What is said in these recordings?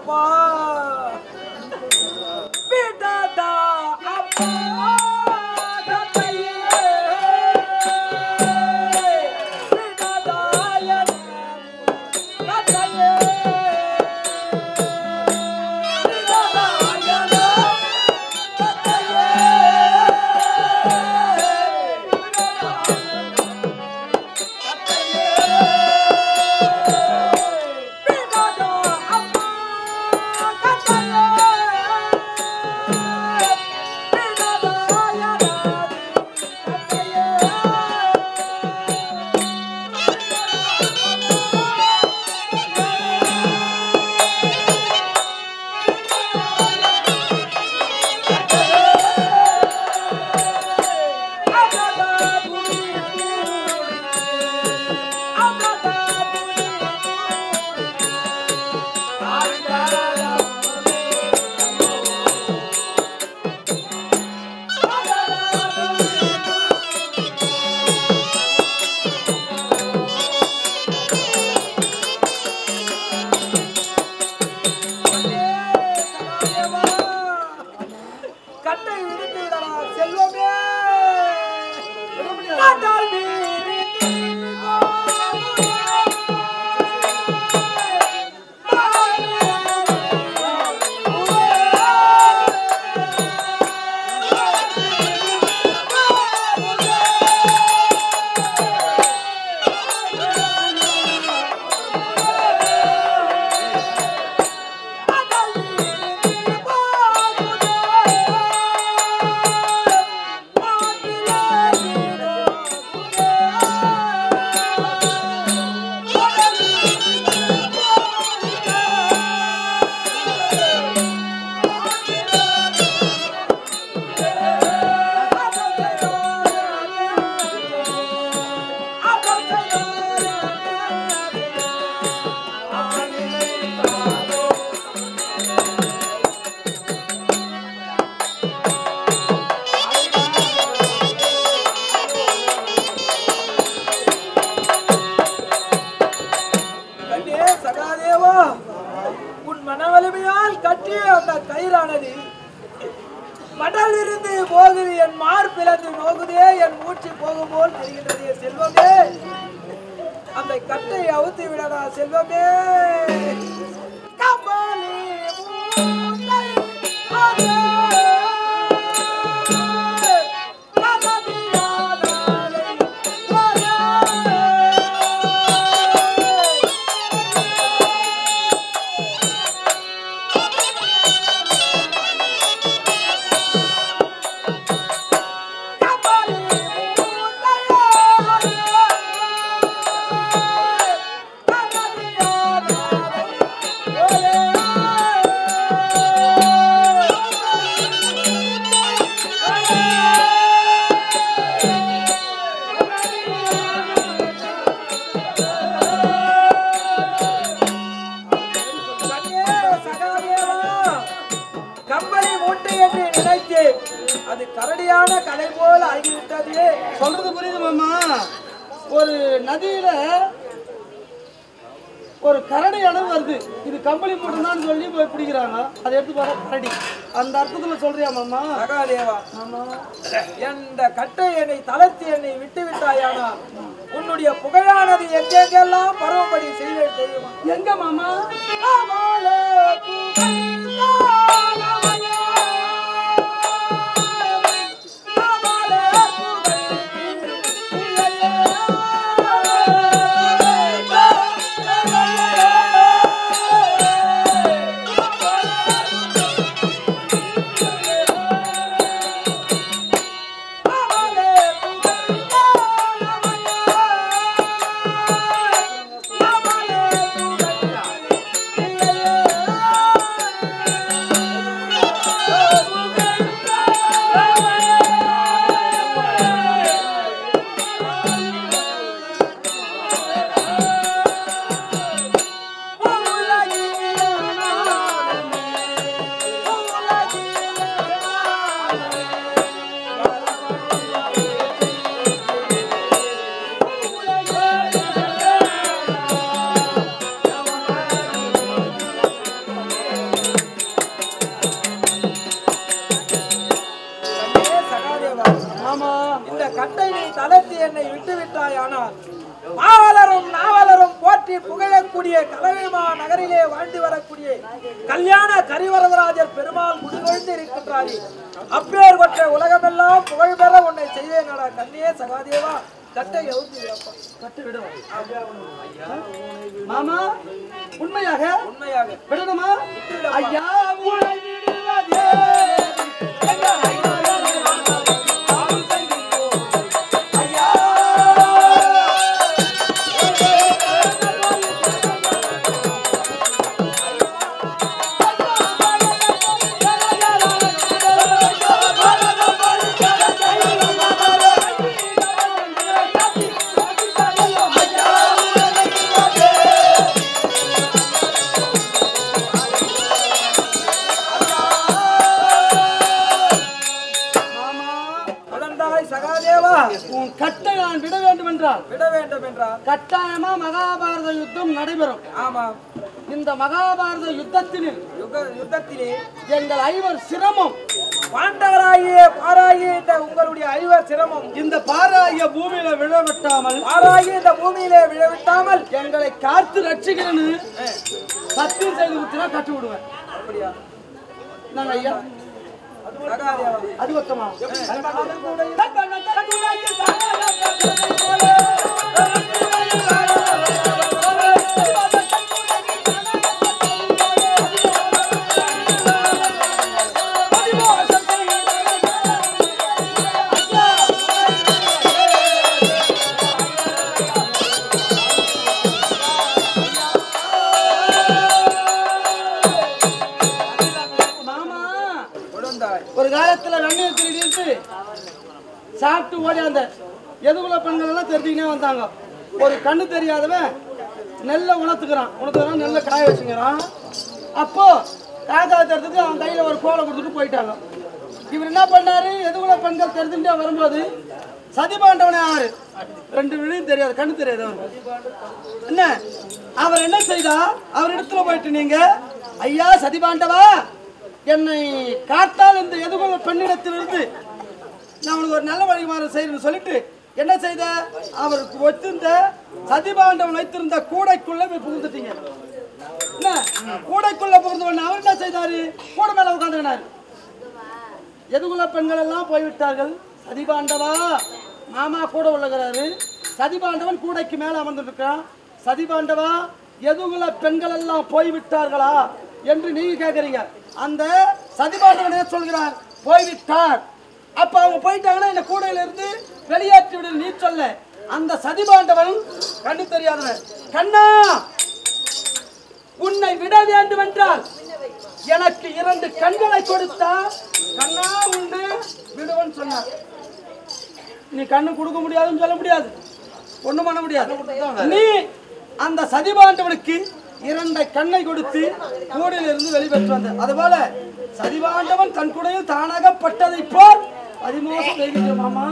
அப்பா விடாதா அப்பா கட்டையே விடாதா என் கட்டையே விடாதா என் கட்டை விடுத்துடா செல்வமே காட்டால் வீரித்தி கண்ணே சகாதேவா உன் மனவலிமையால் கட்டிய அந்த கயிறானது மடல் இருந்து போகுது என் மார் பிளந்து நோகுதே என் மூச்சு போகும் போல் தெரிகின்றதே செல்வமே அந்த கட்டை அவுத்து விடடா செல்வமே கபாலி மூட்டை அதே. கதவியானாலே ஒரே. கபாலி மூட்டையோடு கதவியானாலே கண்ணே சகாதேவா கம்பளி மூட்டை என்று நினைத்தேன் அது கரடியான கதை போல ஆகிவிட்டது சொல்றது புரியுது மாமா ஒரு நதியில ஒரு கரடி அளவு வருது இது கம்பளி மூட்டம் சொல்லி போய் பிடிக்கிறாங்க அதை எடுத்து பாரு கரடி அந்த அர்த்தத்துல சொல்றியா மாமா சகாதேவா ஆமா எந்த கட்டை என்னை தளர்த்தி என்னை விட்டு விட்டாயானா உன்னுடைய புகழானது எங்கெங்கெல்லாம் பரவும்படி செய்வேன் தெரியுமா எங்க மாமா அமலே புகழ்ந்தானவனே. அமலே அமலே புகழ்ந்தானவனே. அமலே கட்டை நீ தளர்த்தி என்னை விட்டு விட்டாயானால் மாவலரும் நாவலரும் போற்றி புகழக்கூடிய கலவைமா நகரிலே வாழ்ந்து வரக்கூடிய கல்யாண கரிவரதராஜர் பெருமாள் குடிகொழுந்து இருக்கின்றாரே அப்பேர் கொற்ற உலகமெல்லாம் புகழ் பெற உன்னை செய்வேனடா கண்ணியே சகாதேவா கட்டை எழுத்து வைப்பா. கட்டு விடுவா மாமா உண்மையாக உண்மையாக விடணுமா ஐயா உன்னை விடுவதே ஐயா மாமா குழந்தாய் சகாதேவா உன் கட்டை நான் விட வேண்டும் என்றால் விட வேண்டும் என்றார் கட்டாயமா மகாபாரத யுத்தம் நடைபெறும் ஆமாம் இந்த மகாபாரத யுத்தத்தில் யுக யுத்தத்திலே எங்கள் ஐவர் சிரமம் பாண்டவராகிய பாராகிய இந்த உங்களுடைய ஐவர் சிரமம் இந்த பாராகிய பூமியில விழவிட்டாமல் பாராகிய இந்த பூமியிலே விழவிட்டாமல் எங்களை காத்து ரட்சிக்கிறேன்னு சத்தியம் செய்து கொடுத்தா கட்டி விடுவேன் அப்படியா நாங்க ஐயா சகாதேவா அது மொத்தமா மாமா குழந்தாய் ஒரு காலத்துல வெண்ணெய் திருடிட்டு சாப்பிட்டு ஓடியாந்த எதுக்குள்ள பெண்கள் எல்லாம் தெரிஞ்சுக்கினே வந்தாங்க ஒரு கண்ணு தெரியாதவன் நெல்லை உணர்த்துக்கிறான் உணர்த்துக்கிறான் நெல்லை காய வச்சுக்கிறான் அப்போ காக்கா தெரிஞ்சதுக்கு அவன் கையில ஒரு கோலை கொடுத்துட்டு போயிட்டாங்க இவர் என்ன பண்ணாரு எதுக்குள்ள பெண்கள் தெரிஞ்சுட்டே வரும்போது சதிபாண்டவனே ஆறு ரெண்டு விழியும் தெரியாது கண்ணு தெரியாது அவருக்கு என்ன அவர் என்ன செய்தா அவர் இடத்துல போயிட்டு நீங்க ஐயா சதிபாண்டவா என்னை காத்தால் இந்த எதுகுல பெண்ணிடத்திலிருந்து நான் உனக்கு ஒரு நல்ல வழிமாறு செய்யணும்னு சொல்லிட்டு என்ன செய்த அவருக்கு வச்சிருந்த சதிபாண்டவன் வைத்திருந்த கூடைக்குள்ள போய் புகுந்துட்டீங்க என்ன கூடைக்குள்ள புகுந்து உடனே அவர் என்ன செய்தாரு கூடை மேல உட்காந்துக்கினாரு எதுகுல பெண்கள் எல்லாம் போய்விட்டார்கள் சதிபாண்டவா மாமா கூட உள்ளகிறாரு சதிபாண்டவன் கூடைக்கு மேல அமர்ந்துட்டு இருக்கான் சதிபாண்டவா எதுகுல பெண்கள் எல்லாம் போய்விட்டார்களா என்று நீங்க கேக்குறீங்க அந்த சதிபாண்டவன் என்ன சொல்கிறார் போய்விட்டார் அப்ப அவங்க போயிட்டாங்கன்னா இந்த கூடையில இருந்து வெளியேற்றி விடு நீ சொல்ல அந்த சதிபாண்டவன் கண்ணு தெரியாதவன் கண்ணா உன்னை விட வேண்டும் என்றால் எனக்கு இரண்டு கண்களை கொடுத்தா கண்ணா உண்டு விடுவன் சொன்னார் நீ கண்ணு கொடுக்க முடியாதுன்னு சொல்ல முடியாது ஒண்ணும் பண்ண முடியாது நீ அந்த சதிபாண்டவனுக்கு இரண்டை கண்ணை கொடுத்து கூடையில இருந்து வெளிப்பெற்று வந்த அதுபோல சதிபாண்டவன் தன் கூடையில் தானாக பட்டதை போல் அதிமோசம் செய்கின்ற மாமா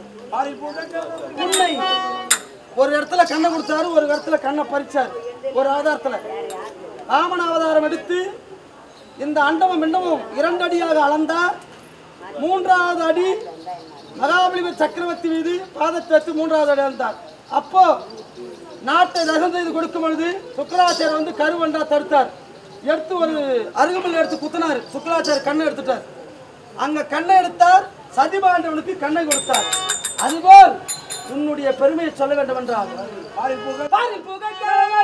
உன்னை ஒரு இடத்துல கண்ணை கொடுத்தாரு ஒரு இடத்துல கண்ணை பறிச்சார் ஒரு ஆதாரத்துல ராமன் அவதாரம் எடுத்து இந்த அண்டமும் மிண்டமும் இரண்டு அடியாக அளந்தார் மூன்றாவது அடி மகாபலிபுர சக்கரவர்த்தி மீது பாதத்தை வச்சு மூன்றாவது அடி அளந்தார் அப்போ நாட்டை தகனம் செய்து கொடுக்கும் பொழுது சுக்கராச்சாரியர் வந்து கருவண்டா தடுத்தார் எடுத்து ஒரு அருகம்புல் எடுத்து குத்தினார் சுக்கராச்சாரியர் கண்ணை எடுத்துட்டார் அங்க கண்ணை எடுத்தார் சதிபாண்டவனுக்கு கண்ணை கொடுத்தார் அதுபோல் உன்னுடைய பெருமையை சொல்ல வேண்டும் என்றால் பாரில் புகழ் பாரில் புகழ் கிழமை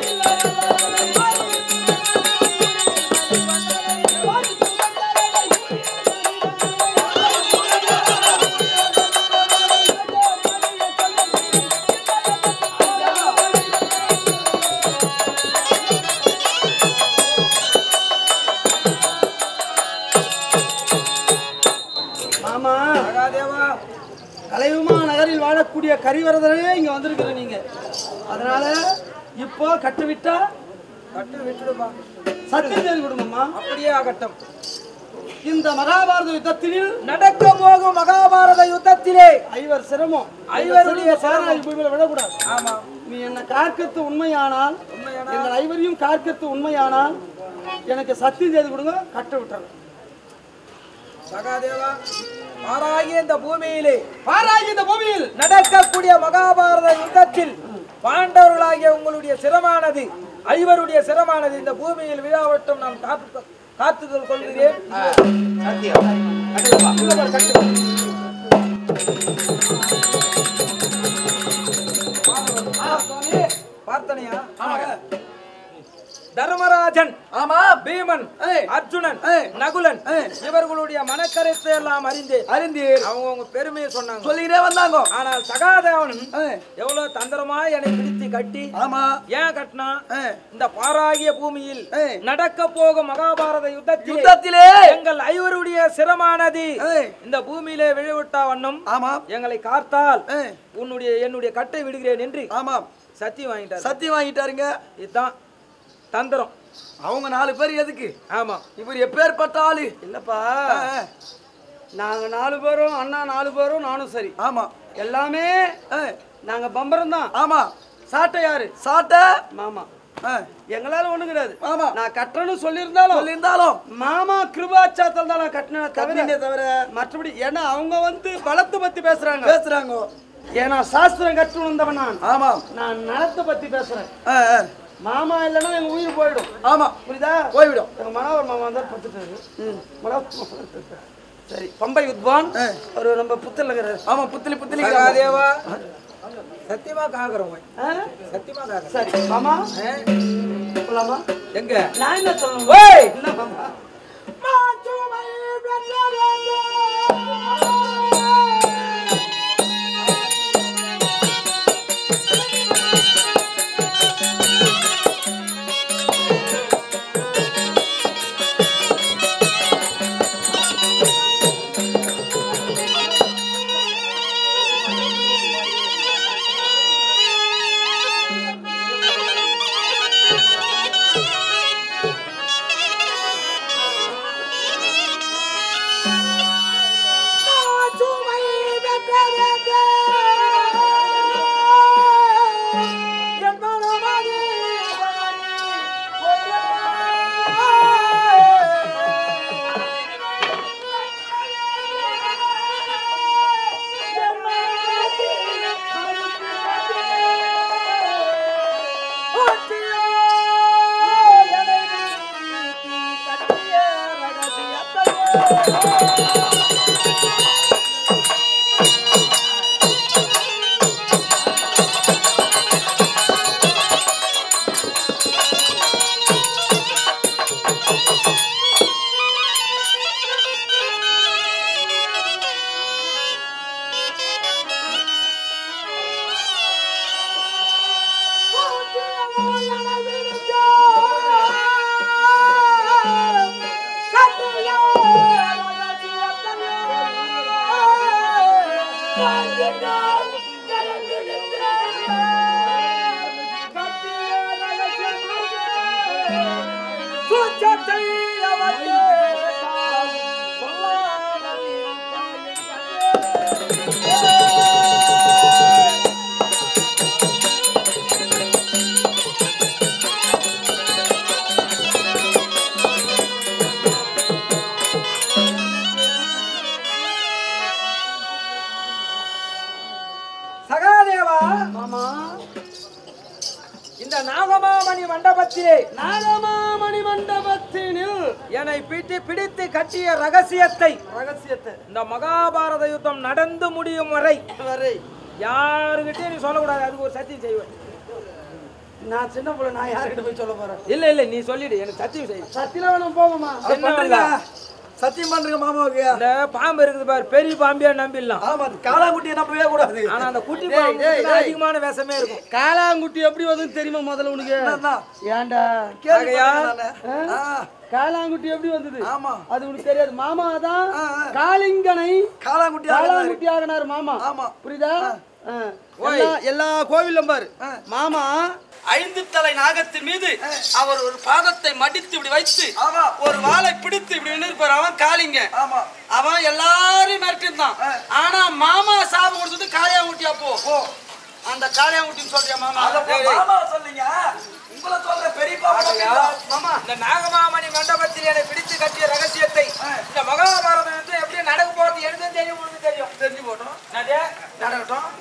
மாமா சகாதேவா கலையுமா நகரில் வாழக்கூடிய கரிவரதரே இங்க வந்திருக்கிற நீங்க அதனால இப்போ கட்டு விட்டா கட்டு விட்டுடுப்பா சத்தியம் செய்து கொடுங்கம்மா அப்படியே ஆகட்டும் இந்த மகாபாரத யுத்தத்தில் நடக்க போகும் மகாபாரத யுத்தத்திலே ஐவர் சிரமம் ஐவருடைய சாராய் பூமியில விடக்கூடாது ஆமா நீ என்ன கார்க்கத்து உண்மையானால் உண்மையானால் எங்கள் ஐவரையும் கார்க்கத்து உண்மையானால் எனக்கு சத்தியம் செய்து கொடுங்க கட்ட விட்டுறேன் சகாதேவா மாறாகிய இந்த பூமியிலே பாராகி இந்த பூமியில் நடக்கக்கூடிய மகாபாரத யுத்தத்தில் பாண்டவர்களாகிய உங்களுடைய சிரமானது ஐவருடைய சிரமானது இந்த பூமியில் விழாவட்டும் நான் காத்து காத்துதல் கொள்கிறேன் ஆ, சுவாமி, பார்த்தனையா தர்மராஜன் ஆமா பீமன் ஏய். அர்ஜுனன் ஏய். நகுலன் ஏய். இவர்களுடைய மனக்கருத்தை எல்லாம் அறிந்தேன் அறிந்தீர் அவங்க உங்க பெருமையை சொன்னாங்க சொல்லிக்கிட்டே வந்தாங்க ஆனால் சகாதேவன் ஏய், எவ்வளவு தந்திரமா என்னை பிடித்து கட்டி ஆமா ஏன் கட்டினா ஏய், இந்த பாராகிய பூமியில் ஏய். நடக்க போகும் மகாபாரத யுத்தத்தில் யுத்தத்திலே எங்கள் ஐவருடைய சிரமானது ஏய், இந்த பூமியிலே விழுவிட்டா வண்ணம் ஆமா எங்களை காத்தால் ஏய், உன்னுடைய என்னுடைய கட்டை விடுகிறேன் என்று ஆமா சத்தியம் வாங்கிட்டார் சத்தியம் வாங்கிட்டாருங்க இதுதான் தந்திரம் அவங்க நாலு பேர் எதுக்கு ஆமா இவர் எப்பேற்பட்ட ஆளு இல்லப்பா ஆ, ஆ, நாங்க நாலு பேரும் அண்ணா நாலு பேரும் நானும் சரி ஆமா எல்லாமே ஏய், நாங்க பம்பரம் தான் ஆமா சாட்டை யாரு சாட்ட மாமா ஆ, எங்களால ஒண்ணும் கிடையாது ஆமா நான் கட்டணும்னு சொல்லியிருந்தாலும் சொல்லியிருந்தாலும் மாமா கிருபாச்சாத்தல் தான் நான் கட்டின கவினே தவிர தவிர மற்றபடி ஏன்னா அவங்க வந்து பலத்தை பத்தி பேசுறாங்க பேசுறாங்க ஏன்னா சாஸ்திரம் கற்று வந்தவன் நான் ஆமா நான் நலத்தை பத்தி பேசுறேன் ஆ, ஆ, மாமா இல்லைன்னா எங்க உயிர் போயிடும் ஆமா புரியுதா போய்விடும் எங்க மனோவர் மாமா தான் பத்துட்டாரு மனோவர் சரி பம்பை வித்வான் ஆ. ஒரு நம்ம புத்தலங்கிறாரு ஆமா புத்திலி புத்திலி சகாதேவா சத்தியமா காக்கிறோம் ஆ? சத்தியமா காக்கிறோம் சரி மாமா போலாமா எங்க நான் என்ன சொல்லணும் ஓய் என்ன மாமா சகாதேவா மாமா இந்த நாகமாமணி மண்டபத்திலே நாகமாமணி மண்டபத்தினில் என்னை பிடி பிடித்து கட்டிய ரகசியத்தை ரகசியத்தை இந்த மகாபாரத யுத்தம் நடந்து முடியும் வரை வரை யாருகிட்டயும் நீ சொல்லக்கூடாது அதுக்கு ஒரு சத்தியம் செய்வேன் நான் சின்ன பிள்ளை நான் யார்கிட்ட போய் சொல்ல போறேன் இல்ல இல்ல நீ சொல்லிடு எனக்கு சத்தியம் செய் சத்தியில வேணும் போவோமா சின்னவன்ல. சத்தியம் பண்றீங்க மாமாவுக்கு இந்த பாம்பு இருக்குது பாரு பெரிய பாம்பியா நம்பிடலாம் ஆமா காளாங்குட்டியை நம்பவே கூடாது ஆனா அந்த குட்டி டேய், பாம்பு டேய், டேய். அதிகமான விஷமே இருக்கும் காளாங்குட்டி எப்படி வருதுன்னு தெரியுமா முதல்ல உனக்கு என்னன்னா? ஏன்டா கேள்விப்பட்டிருக்கேன் நானு. ஆ, காளாங்குட்டி எப்படி வந்தது ஆமா அது உனக்கு தெரியாது மாமா தான் ஆ, ஆ. காளிங்கனை காளாங்குட்டி காளாங்குட்டி ஆகினார் மாமா ஆமா. புரியுதா ஆ. எல்லா- எல்லா கோவிலும் பாரு ஆ. மாமா ஐந்து தலை நாகத்தின் மீது அவர் ஒரு பாதத்தை மடித்து இப்படி வைத்து ஆமா ஒரு வாளை பிடித்து இப்படி நின்றுப்பார் அவன் காளிங்க ஆமா அவன் எல்லாரையும் மிரட்டிருந்தான் ஆனா மாமா சாபம் கொடுத்தது காளியாங்குட்டி அப்போ ஓ அந்த காளியாங்குட்டின்னு சொல்றியா மாமா அத டேய், டேய். மாமா சொல்லுங்க உங்களை சொல்ற பெரிய பாப்பா மாமா இந்த நாகமாமணி மண்டபத்தில் என்னை பிடித்து கட்டிய ரகசியத்தை இந்த மகாபாரதம் வந்து எப்படி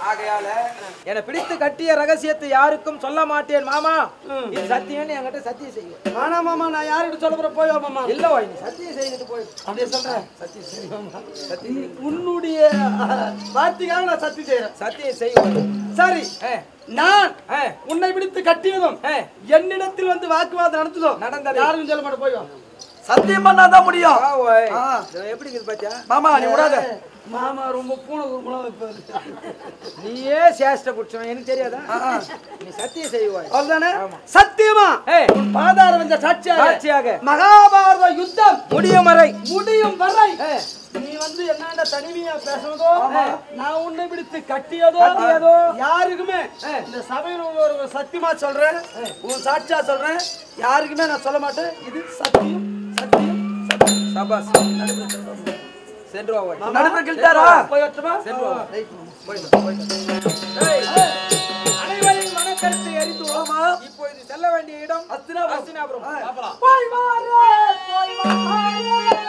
ஆகையால என்னை பிடித்து கட்டிய ரகசியத்தை யாருக்கும் சொல்ல மாட்டேன் மாமா இது சத்தியம்னு என்கிட்ட சத்தியம் செய்யும் ஆனா மாமா நான் யார்கிட்ட சொல்ல போற போய் வா மாமா இல்ல வாய் நீ சத்தியம் செய்துட்டு போய் அப்படியே சொல்றேன் சத்தியம் செய்வாமா நீ- உன்னுடைய வார்த்தைக்காக நான் சத்தி செய்யறேன் சத்தியம் செய்வோம் சரி நான் ஆ. உன்னை பிடித்து கட்டியதும் ஆ. என்னிடத்தில் வந்து வாக்குவாதம் நடந்ததும் நடந்தது. யாருக்கும் சொல்ல மாட்டேன் போய் வா சத்தியம் பண்ணாதான் முடியும் வா ஓய். ஆ. இதோ எப்படி இருக்குது பாத்தியா மாமா நீ விடாத மாமா ரொம்ப பூனை குறும்பலாம் வைப்பாரு நீயே சேஷ்ட குடிச்சவன் எனக்கு தெரியாதா நீ சத்தியம் செய்வாய் அவ்வளவுதானே ஆமா. சத்தியமா ஏய். உன் பாதார வந்த சாட்சியாக சாட்சியாக மகாபாரத யுத்தம் முடியும் வரை முடியும் வரை ஏ, நீ வந்து என்னண்ட தனிமையா பேசுறதோ நான் உன்னை பிடித்து கட்டியதோ கட்டியதோ, யாருக்குமே இந்த சபையில் உள்ள ஒரு சத்தியமா சொல்றேன் உன் சாட்சியா சொல்றேன் யாருக்குமே நான் சொல்ல மாட்டேன் இது சத்தியம் சத்தியம் சத்தியம் சபாஸ் சென்று வா ஓய். நடுப்புற கிழித்தாரா போய் வரட்டுமா சென்று வா. ரைட். ஏய், அனைவரின் மனக்கருத்தை அறிந்துவோமா இப்பொழுது செல்ல வேண்டிய இடம் அஸ்தினாபுரம். அஸ்தினாபுரம். ஆ. பார்க்கலாம். போய் வாரே, போய் வாரே.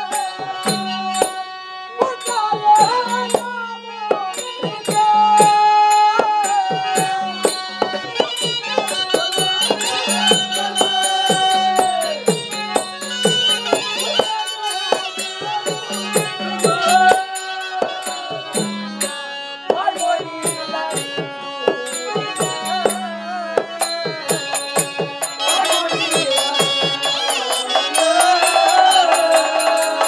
ஆ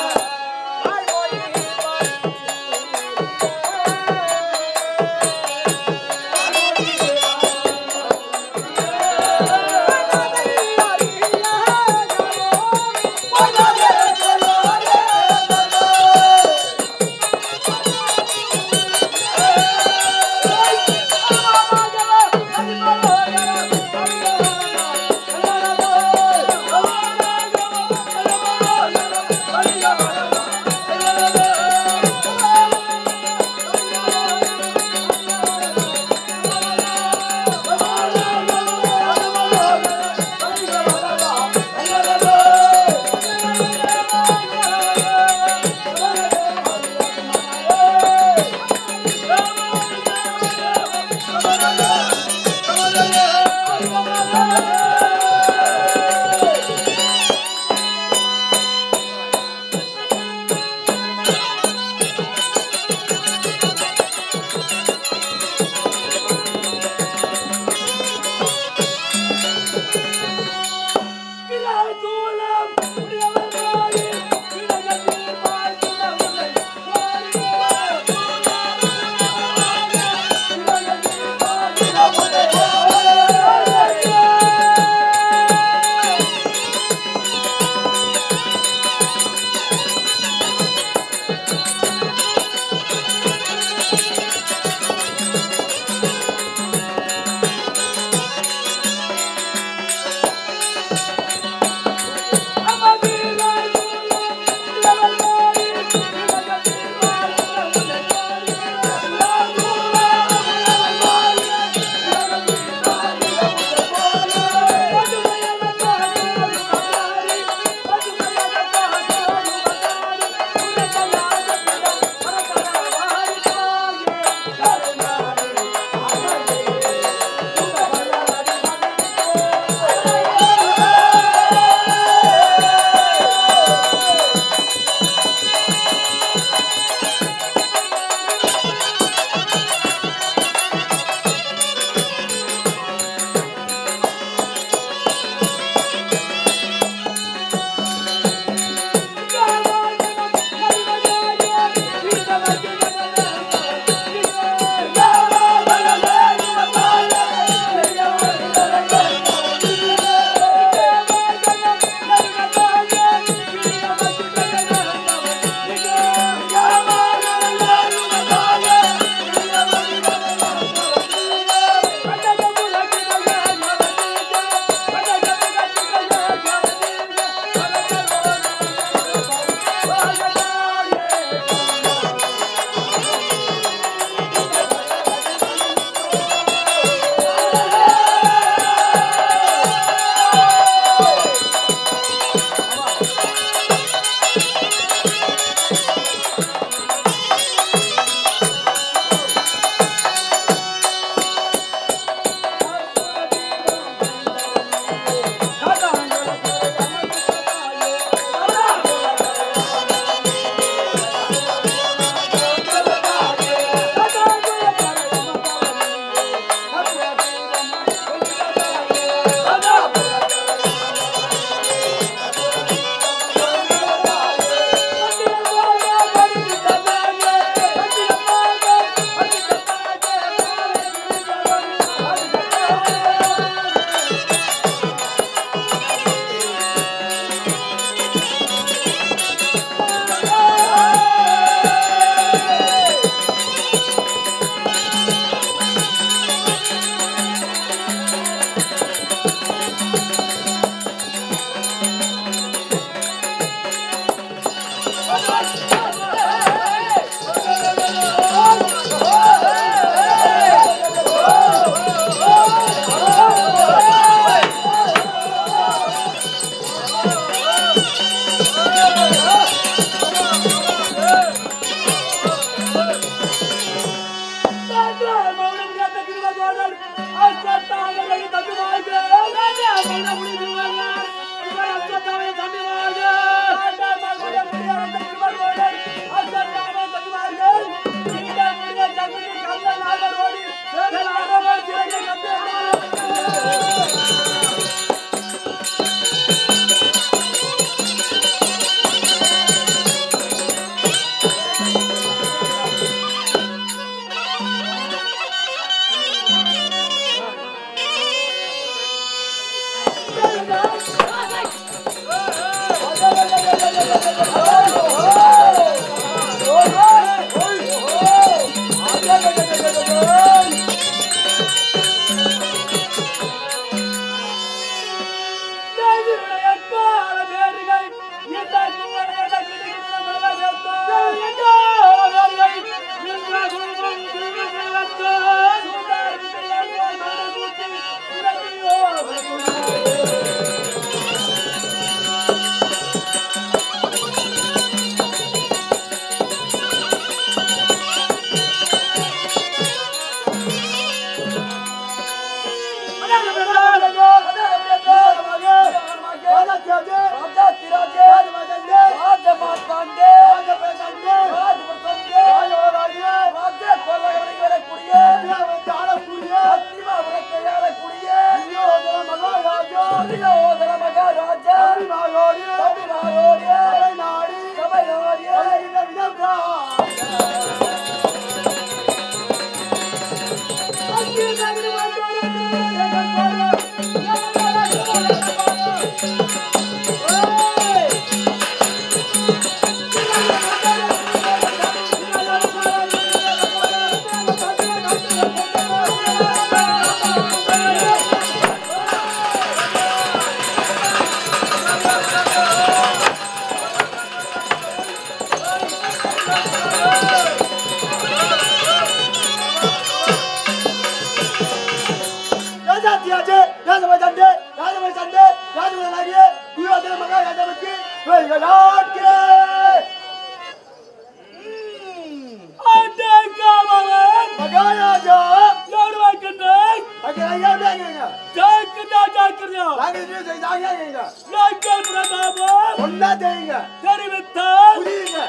தெரிவித்தால்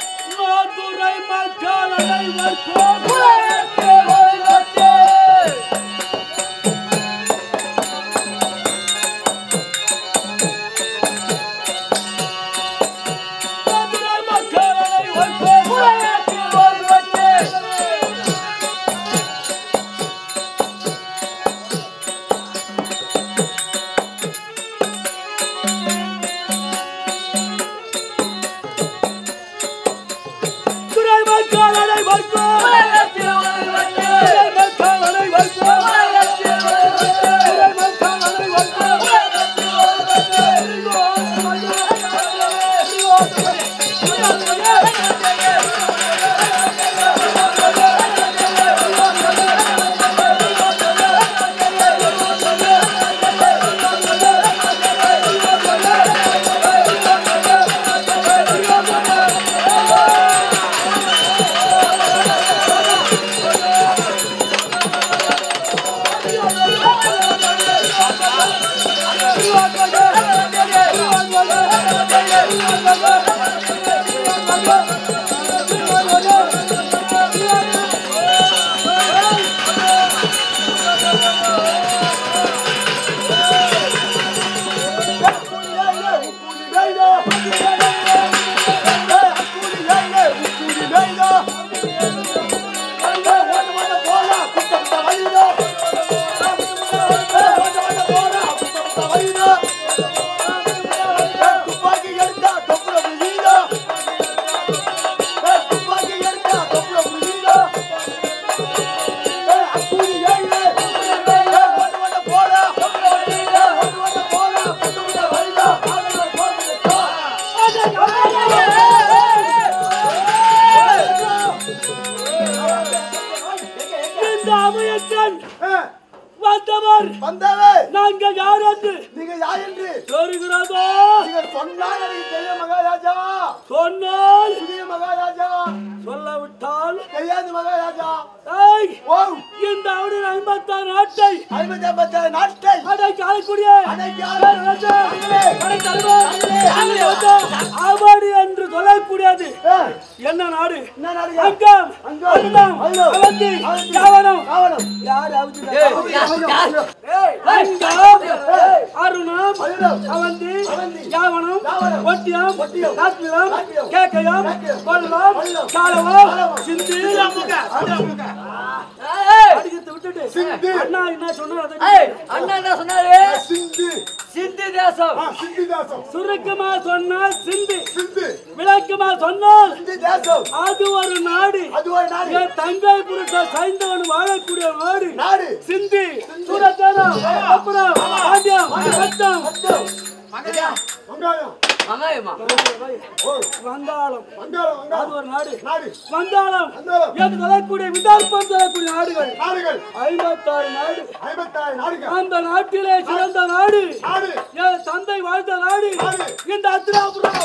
மாதுரை மக்கள் அனைவருக்கும் மதுரை மக்கள் அனைவருக்கும் துறை மக்கள் அனைவருக்கும் மன்னர் வந்தவே நாங்க யார் என்று நீங்க யார் என்று தெரிகிறதோ நீங்க சொன்னால் எனக்கு தெரியும் மகாராஜா சொன்னால் புதிய மகாராஜா சொல்லாவிட்டால் தெரியாது மகாராஜா ஏய், ஓ இந்த அவரின் ஐம்பத்தாறு நாட்டை ஐம்பத்தி ஐம்பத்தி நாட்டை அடக்கி ஆளக்கூடிய அடக்கி ஆளக்கூடிய அடை தலைவர், ஆவாடி என்று சொல்லக்கூடியது ஏ, என்ன நாடு என்ன நாடுங்க? அங்கம் அங்கம், அருணம் அருணம், அவந்தி அவந்தி, யாவனம் காவலம். யார் அவுத்து ஐயோ, அங்கம் அருணம் அருணம், அவந்தி அவந்தி, யாவனம் யாவனம், ஒட்டியம் ஒட்டியம், காத்திரம் காத்திரம், கேக்கயம் கேக்கயம், கொல்லம் கொல்லம், காலவம் காலவம், சிந்தி அடிக்கிறது விட்டுட்டு சிந்து. அண்ணா என்ன சொன்னா அதை ஏய், அண்ணா என்ன சொன்னாரு சிந்து சிந்து தேசம் ஆ, சிந்து தேசம் சுருக்கமா சொன்னால் சிந்தி சிந்து விளக்கமா சொன்னால் சிந்து தேசம் அது ஒரு நாடு அது ஒரு நாடு என் தங்கை புருஷ சைந்தவன் வாழக்கூடிய நாடு நாடு சிந்தி சூரத்தேனம் அப்புறம் பாண்டியம் சத்தம் வங்காளம் வெங்காயமா ஓ வங்காளம் வங்காளம் அது வங்காளம் ஒரு நாடு நாடு வங்காளம் வங்காளம். என்று சொல்லக்கூடிய விதார்ப்பம் சொல்லக்கூடிய நாடுகள் நாடுகள் ஐம்பத்தாறு நாடு ஐம்பத்தாறு நாடுகள் அந்த நாட்டிலே சிறந்த நாடு நாடு என் தந்தை வாழ்ந்த நாடு நாடு. இந்த அத்திராபுரம்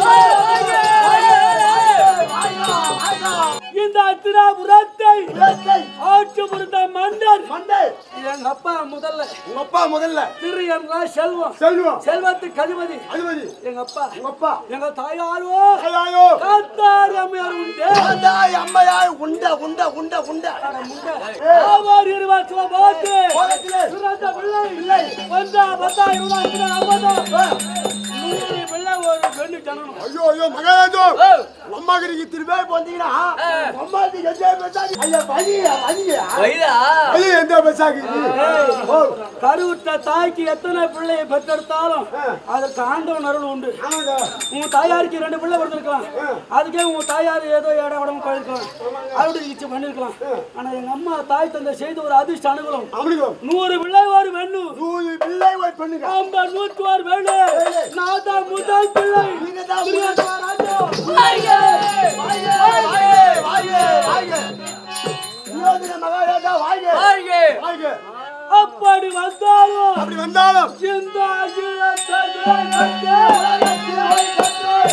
இந்த அத்திராபுரத்தை இலக்கை ஆட்சி புரிந்த மன்னர் மண்டை எங்க அப்பா முதல்ல உங்க அப்பா முதல்ல திரு என்றால் செல்வம் செல்வம் செல்வத்துக்கு அதிபதி அதிபதி எங்க அப்பா உங்க அப்பா எங்க தாயாரோ ஐயோ காத்தார் அம்மையார் உண்டு அந்தாய் அம்மையாய் உண்ட உண்ட உண்ட உண்ட ஆவார் இருவர் சிவபாக்கு கோலத்திலே சிறந்த பிள்ளை இல்லை வந்தா பத்தா இருபதா இருபதா ஐம்பதா நூறு பிள்ளை ஒரு பெண்ணு ஜனனம் ஐயோ ஐயோ மகாராஜோ அம்மா கிட்ட திரும்ப போந்தீங்கன்னா அம்மா எந்த பேசாதி ஐயா வலியா வலியா வைதா வலி எந்த பேசாதி ஓ கருவுற்ற தாய்க்கு எத்தனை பிள்ளையை பெற்றெடுத்தாலும் அதற்கு ஆண்டவன் அருள் உண்டு ஆமாங்க உன் தாயாருக்கு ரெண்டு பிள்ளை கொடுத்துருக்கலாம் அதுக்கே உன் தாயார் ஏதோ இட உடம்பு போயிருக்கலாம் அறுவடை சிகிச்சை பண்ணிருக்கலாம் ஆனா எங்க அம்மா தாய் தந்தை செய்த ஒரு அதிர்ஷ்ட அனுகூலம் அவனுக்கு நூறு பிள்ளை ஒரு வெண்ணு நூறு பிள்ளை போய் பண்ணுங்க அந்த நூற்றி ஒரு வேணு நான் தான் முதல் பிள்ளை நீங்க தான் திருவள்ளுவர் மகாராஜா வாங்க வாழ்க வாங்க அப்படி வந்தாலும் அப்படி வந்தாலும் இந்த அகிலத்தை வேகத்தை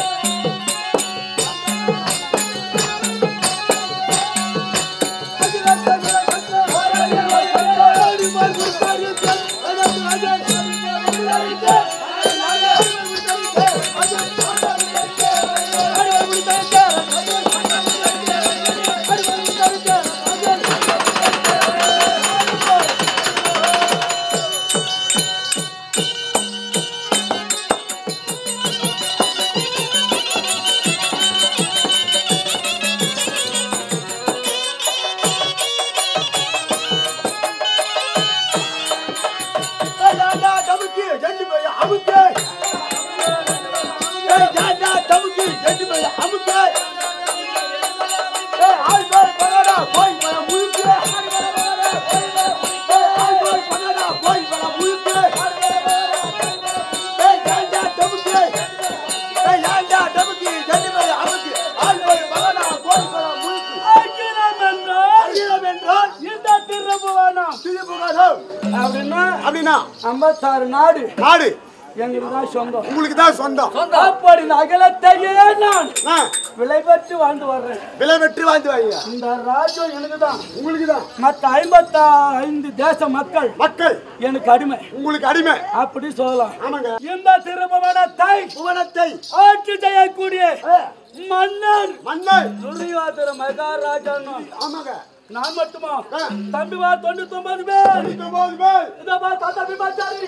அகிலம் என்றால் இந்த திருபுவனம் அப்படின்னா அப்படின்னா ஐம்பத்தாறு நாடு நாடு எங்களுக்கு தான் சொந்தம் உங்களுக்கு தான் சொந்தம் அப்படி இந்த அகிலத்தையே நான் ஆ, விலை பெற்று வாழ்ந்து வர்றேன் விலை வெற்றி வாங்கி வாங்க இந்த ராஜ்யம் எனக்கு தான் உங்களுக்கு தான் மற்ற ஐம்பத்தா ஐந்து தேச மக்கள் மக்கள் எனக்கு அடிமை உங்களுக்கு அடிமை அப்படி சொல்லலாம் ஆமாங்க இந்த திருபுவனத்தை புவனத்தை ஆட்சி செய்யக்கூடிய மன்னன் மன்னர் துரியோதர மகாராஜா ஆமாங்க நான் மட்டுமா ஆ. தம்பி வா தொண்ணூத்தி ஒன்பது பேர் தொண்ணூத்தொன்பது பேர் இதோ பா தாத்தா பிமாச்சாரி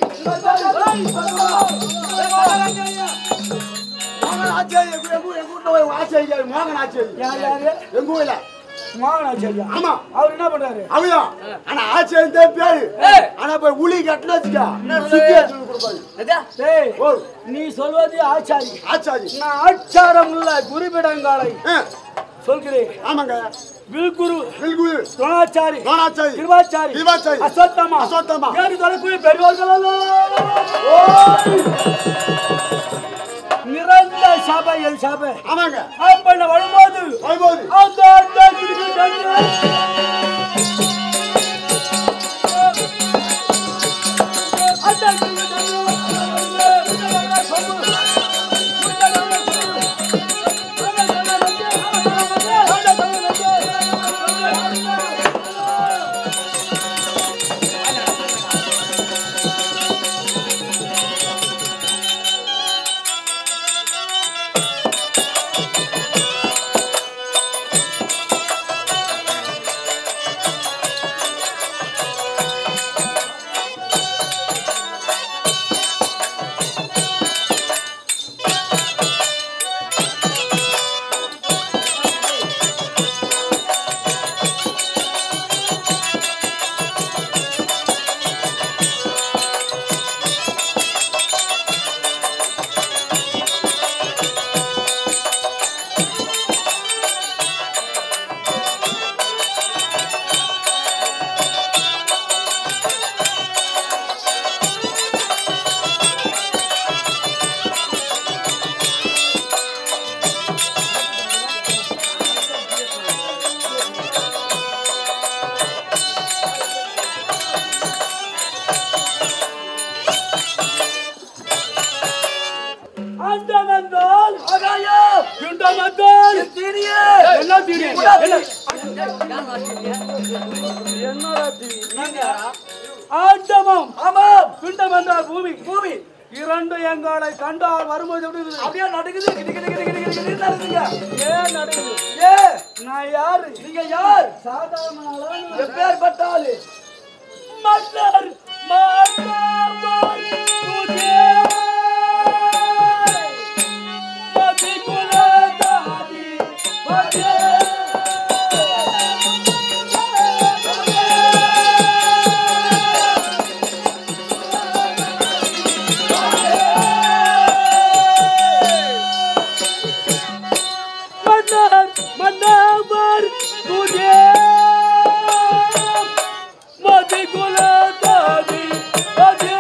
மோகன் ஆச்சாரி எங்க எங்க எங்க வீட்டுல போய் ஆச்சாரி மோகன் ஆச்சாரி யார் யாரு எங்க ஊர்ல மோகனாச்சாரியா ஆமா அவர் என்ன பண்றாரு அவயா ஆனா ஆச்சாரி தான் பேரு ஏய். ஆனா போய் உளி கட்டின வச்சுக்கா சுத்தி எடுத்து கொடுப்பாரு எதா? டேய் ஓ நீ சொல்வது ஆச்சாரி ஆச்சாரி நான் ஆச்சாரம் உள்ள குருபிடங்காலை ஆ, சொல்கிறேன் ஆமாங்க வில்குரு வில்குரு துரோணாச்சாரி துரோணாச்சாரி கிருபாச்சாரி கிருபாச்சாரி, அஸ்வத்தமா அஸ்வத்தாமா. ஏறு தலைக்குரிய பெரியவர்கள் எல்லாம் நிரந்த சபையில் சபை ஆமாங்க அப்பண்ண வரும்போது வரும்போது அந்த அந்த கிடுக்கு கண்ணு. என்னடா தீ? ஆண்டமம் ஆமாம் பிண்டம் என்றால் பூமி பூமி இரண்டு எங்களை கண்டால் வரும்போது எப்படி இருக்குது? அப்படியே நடக்குது கிடு கிடு கிடு கிடு கிடு கிடு நடக்குதுங்க ஏன் நடக்குது ஏ நான் யாரு நீங்க யார் சாதாரண ஆளா? எப்பேற்பட்ட ஆளு மன்னர் மன்னர் துஜே மதி குலதாதி மதே மன்னர் மன்னர் துஜே மதி குலதாதி மதே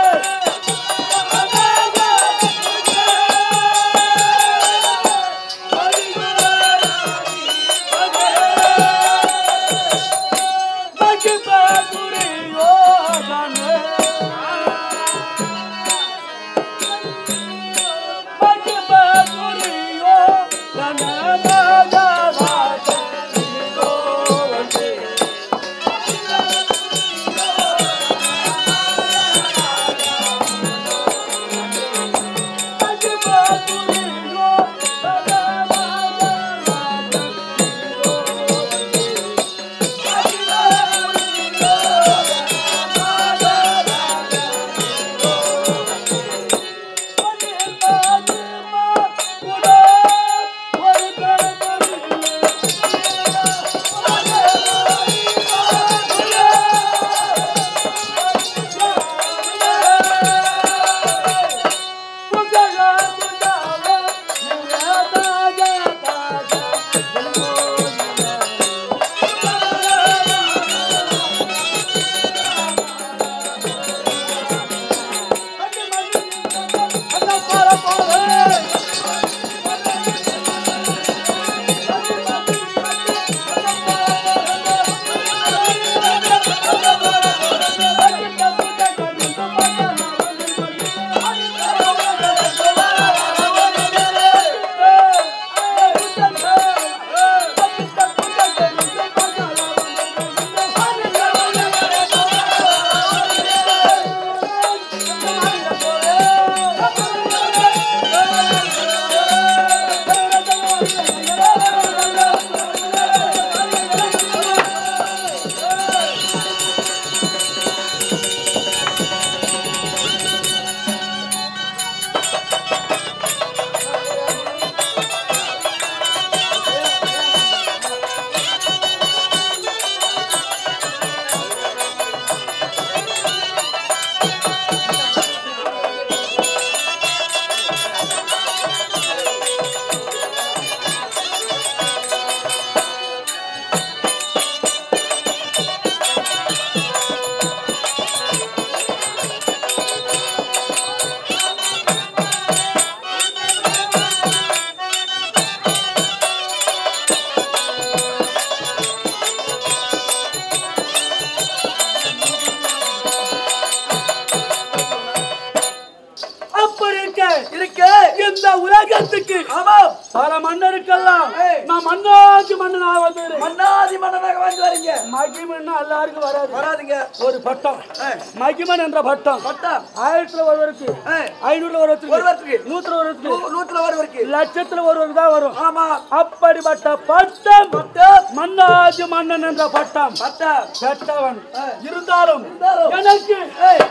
அப்படி இருக்க இருக்கு இந்த உலகத்துக்கு ஆமாம் பல மன்னருக்கெல்லாம் ஏய். நான் மன்னாதி மன்னனாக வந்தேன் மன்னாதி மன்னனாக வந்து வரீங்க மகிமன்னா எல்லாருக்கும் வராது வராதுங்க ஒரு பட்டம் ஏய். மகிமன் என்ற பட்டம் பட்டம் ஆயிரத்துல ஒருவருக்கு ஏய். ஐநூறுல ஒருவருக்கு ஒருவருக்கு. நூத்துல ஒருவருக்கு நூ- நூத்துல ஒருவருக்கு லட்சத்துல ஒருவருக்கு தான் வரும் ஆமா அப்படிப்பட்ட பட்டம் பட்டம் மன்னாதி மன்னன் என்ற பட்டம் பட்டம் பெற்றவன் ஏய். இருந்தாலும் இருந்தாலும். எனக்கு ஏய்,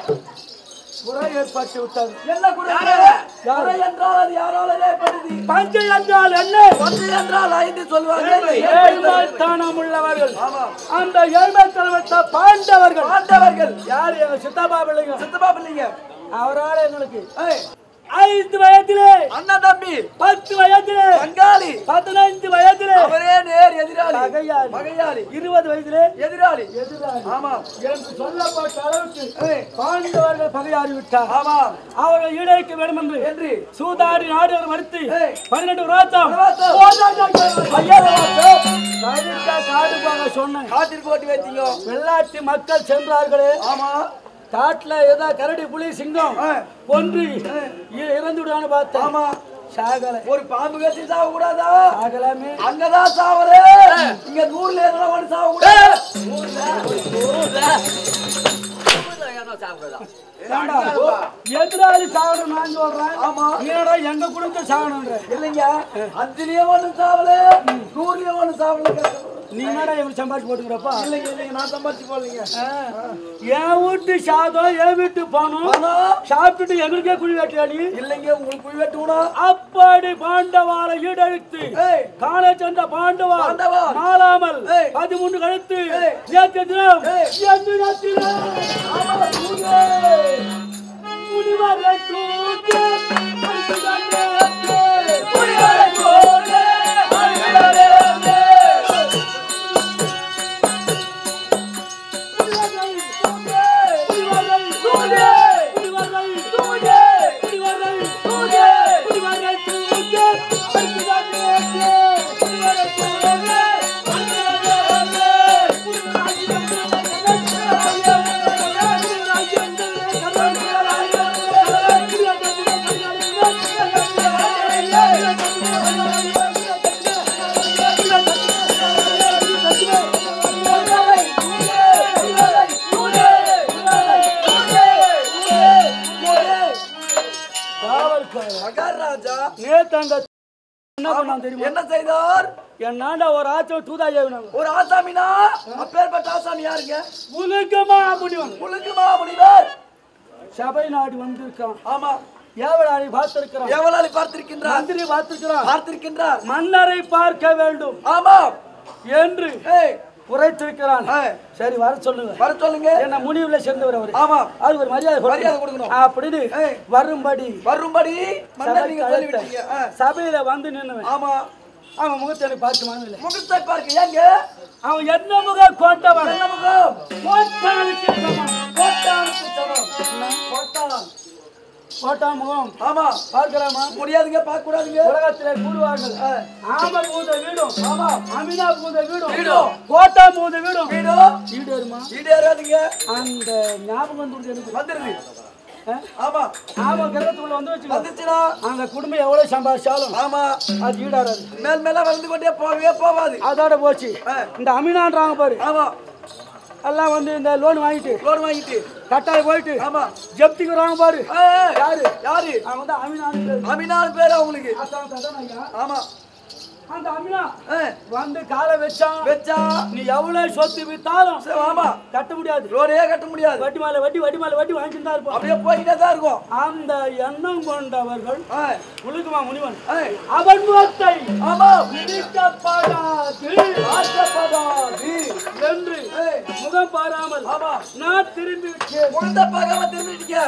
குறை ஏற்பட்டு விட்டது என்ன குறை யாரு? குறை என்றால் அது யாரால ஏற்படுது பஞ்சை என்றால் என்ன ஒன்று என்றால் ஐந்து சொல்வாங்க ஏழ்மைத்தனம் உள்ளவர்கள் ஆமா அந்த ஏழ்மைத்தனத்தை பாண்டவர்கள் ஆண்டவர்கள் யார் எங்க சித்தப்பா பிள்ளைங்க சித்தப்பா பிள்ளைங்க அவரால் எங்களுக்கு ஏய், ஐந்து வயதிலே அண்ணன் தம்பி பத்து வயதிலே பங்காளி பதினைந்து வயதிலே அவரே நேர் எதிராளி பகையாளி. பகையாளி இருபது வயதிலே எதிராளி எதிராளி ஆமா என்று சொல்லப்பட்ட அளவுக்கு ஏய், பாண்டவர்கள் பகையாறி விட்டார் ஆமா அவர்கள் ஈடேற்க வேண்டும் என்று என்று சூதாடி நாடுகள் மறுத்து ஏய். பன்னிரண்டு விரோத்தம் விரோதம். காடு போக சொன்னேன் காட்டிற்கு ஓட்டி வைத்தீங்க வெள்ளாட்டு மக்கள் சென்றார்களே ஆமா காட்டுல ஏதோ கரடி புலி சிங்கம் ஆ. ஒன்று இ- இறந்து விடுவான்னு பார்த்தேன் ஆமா சாகலை ஒரு பாம்பு கட்டி சாவ கூடாதா சாகலாமே அங்கதான் சாவலே இங்க நூறுல எதுனா வந்து சாவ கூடாது ஏண்டா, எதிராளி சாகணும் நான் சொல்றேன் ஆமா. நீடா எங்க குடும்பத்தை சாகணுன்ற இல்லைங்க அஞ்சுலயே ஒண்ணு சாவல நூறுலயே ஒண்ணு சாவல நீ என்னடா எவ்வளவு சம்பாதிச்சு போட்டுக்கிறப்பா இல்லைங்க இல்லைங்க நான் சம்பாதிச்சு போடலீங்க என் வீட்டு சாதம் என் வீட்டு பணம் பணம் சாப்பிட்டுட்டு எங்களுக்கே குழி வெட்டியா நீ இல்லைங்க உங்களுக்கு குழி வெட்டுவணும் அப்படி பாண்டவார ஈடழித்து ஏய். காண சென்ற பாண்டவா பாண்டவார். மாளாமல் ஏய். பதிமூன்று கழித்து ஏய். நேற்று தினம் ஏய். என்று தினம் முனிவரை தூக்கி அடித்துதான் நேற்று. முனிவரை தூக்கி அடித்துதான் நேற்று. முனிவரை தூக்கி, முனிவரை தூக்கி, முனிவரை தூக்கி, முனிவரை தூக்கி, முனிவரை தூக்கி அடித்துதான் நேற்று. முனிவரை தூக்கி அடித்துதான் நேற்று. மகாராஜா நேத்து அந்த என்ன பண்ணான் தெரியுமா என்ன செய்தார் என்னாண்ட ஒரு ஆச்சம் தூதா ஏவினாங்க ஒரு ஆசாமினா அப்பேற்பட்ட ஆசாமி யாருங்க உலகமா முடிவன் முழுக்குமா முனிவர் சபை நாடு வந்திருக்கான் ஆமா ஏவலாளி பார்த்திருக்கிறான் எவளாளி பார்த்திருக்கின்றார் மந்திரி பார்த்திருக்கிறான் பார்த்திருக்கின்றார் மன்னரை பார்க்க வேண்டும் ஆமா என்று ஏய் உரைத்திருக்கிறான் ஏய், சரி வர சொல்லுங்க வர சொல்லுங்க என்ன முடிவுல சேர்ந்தவர் அவரு ஆமா அது ஒரு மரியாதை மரியாதை கொடுக்கணும் கொடுக்கணும். அப்படின்னு ஏய். வரும்படி வரும்படி மன்னர் நீங்க சபைக்கு சொல்லிவிட்டீங்க ஆ, அழைத்த. சபையில வந்து நின்னுவன் ஆமா அவன் முகத்தை எனக்கு பார்த்து மனதில்லை முகத்தை பார்க்க ஏங்க அவன் என்ன முக கொண்டவன் என்ன முகம் கோட்டானுக்கு சமம். கோட்டானுக்கு சமம் கோட்டான் கோட்டான் முகம் ஆமா பார்க்கலாமா முடியாதுங்க பார்க்க கூடாதுங்க உலகத்திலே கூடுவார்கள் ஆம பூத வீடும் ஆமா அமினா பூத வீடும் வீடும். கோட்டா பூத வீடும் வீடு வீடு வருமா ஈடேறாதுங்க அந்த ஞாபகம் வந்துருது எனக்கு வந்துருது ஆ? ஆமா ஆமா கிரகத்துக்குள்ள வந்து வச்சுக்கோ வந்துச்சுன்னா அந்த குடும்பம் எவ்வளவு சம்பாதிச்சாலும் ஆமா அது ஈடாடாது மேல் மேல வளர்ந்து கொண்டே போகவே போகாது அதோட போச்சு ஆ. இந்த அமினான்றாங்க பாரு ஆமா எல்லாம் வந்து இந்த லோன் வாங்கிட்டு லோன் வாங்கிட்டு கட்டாய போயிட்டு ஆமா ஜப்திக்கு வராங்க பாரு ஏய், யாரு யாரு அவன் வந்து அமினான் பேரு. அமினான் பேரு அவங்களுக்கு அதான் அதான் ஐயா. ஆமா அந்த அமினா ஏய், வந்து காலை வச்சான் வச்சா நீ எவ்வளவு சொத்து வித்தாலும் சரி, ஆமா கட்ட முடியாது ரோடே கட்ட முடியாது வட்டி மேல வட்டி வட்டி மேல வட்டி வாங்கிட்டு தான் இருப்போம் அப்படியே போய்கிட்டே தான் இருக்கும் அந்த எண்ணம் கொண்டவர்கள் ஏய், உழுகுமா முனிவன் ஏய், அவன் முகத்தை ஆமா இடிக்கப்படாது ஆசைப்படாது என்று ஏய், முகம் பாராமல் ஆமா நான் திரும்பி விட்டேன் முகத்தை பார்க்காம திரும்பிட்டீங்க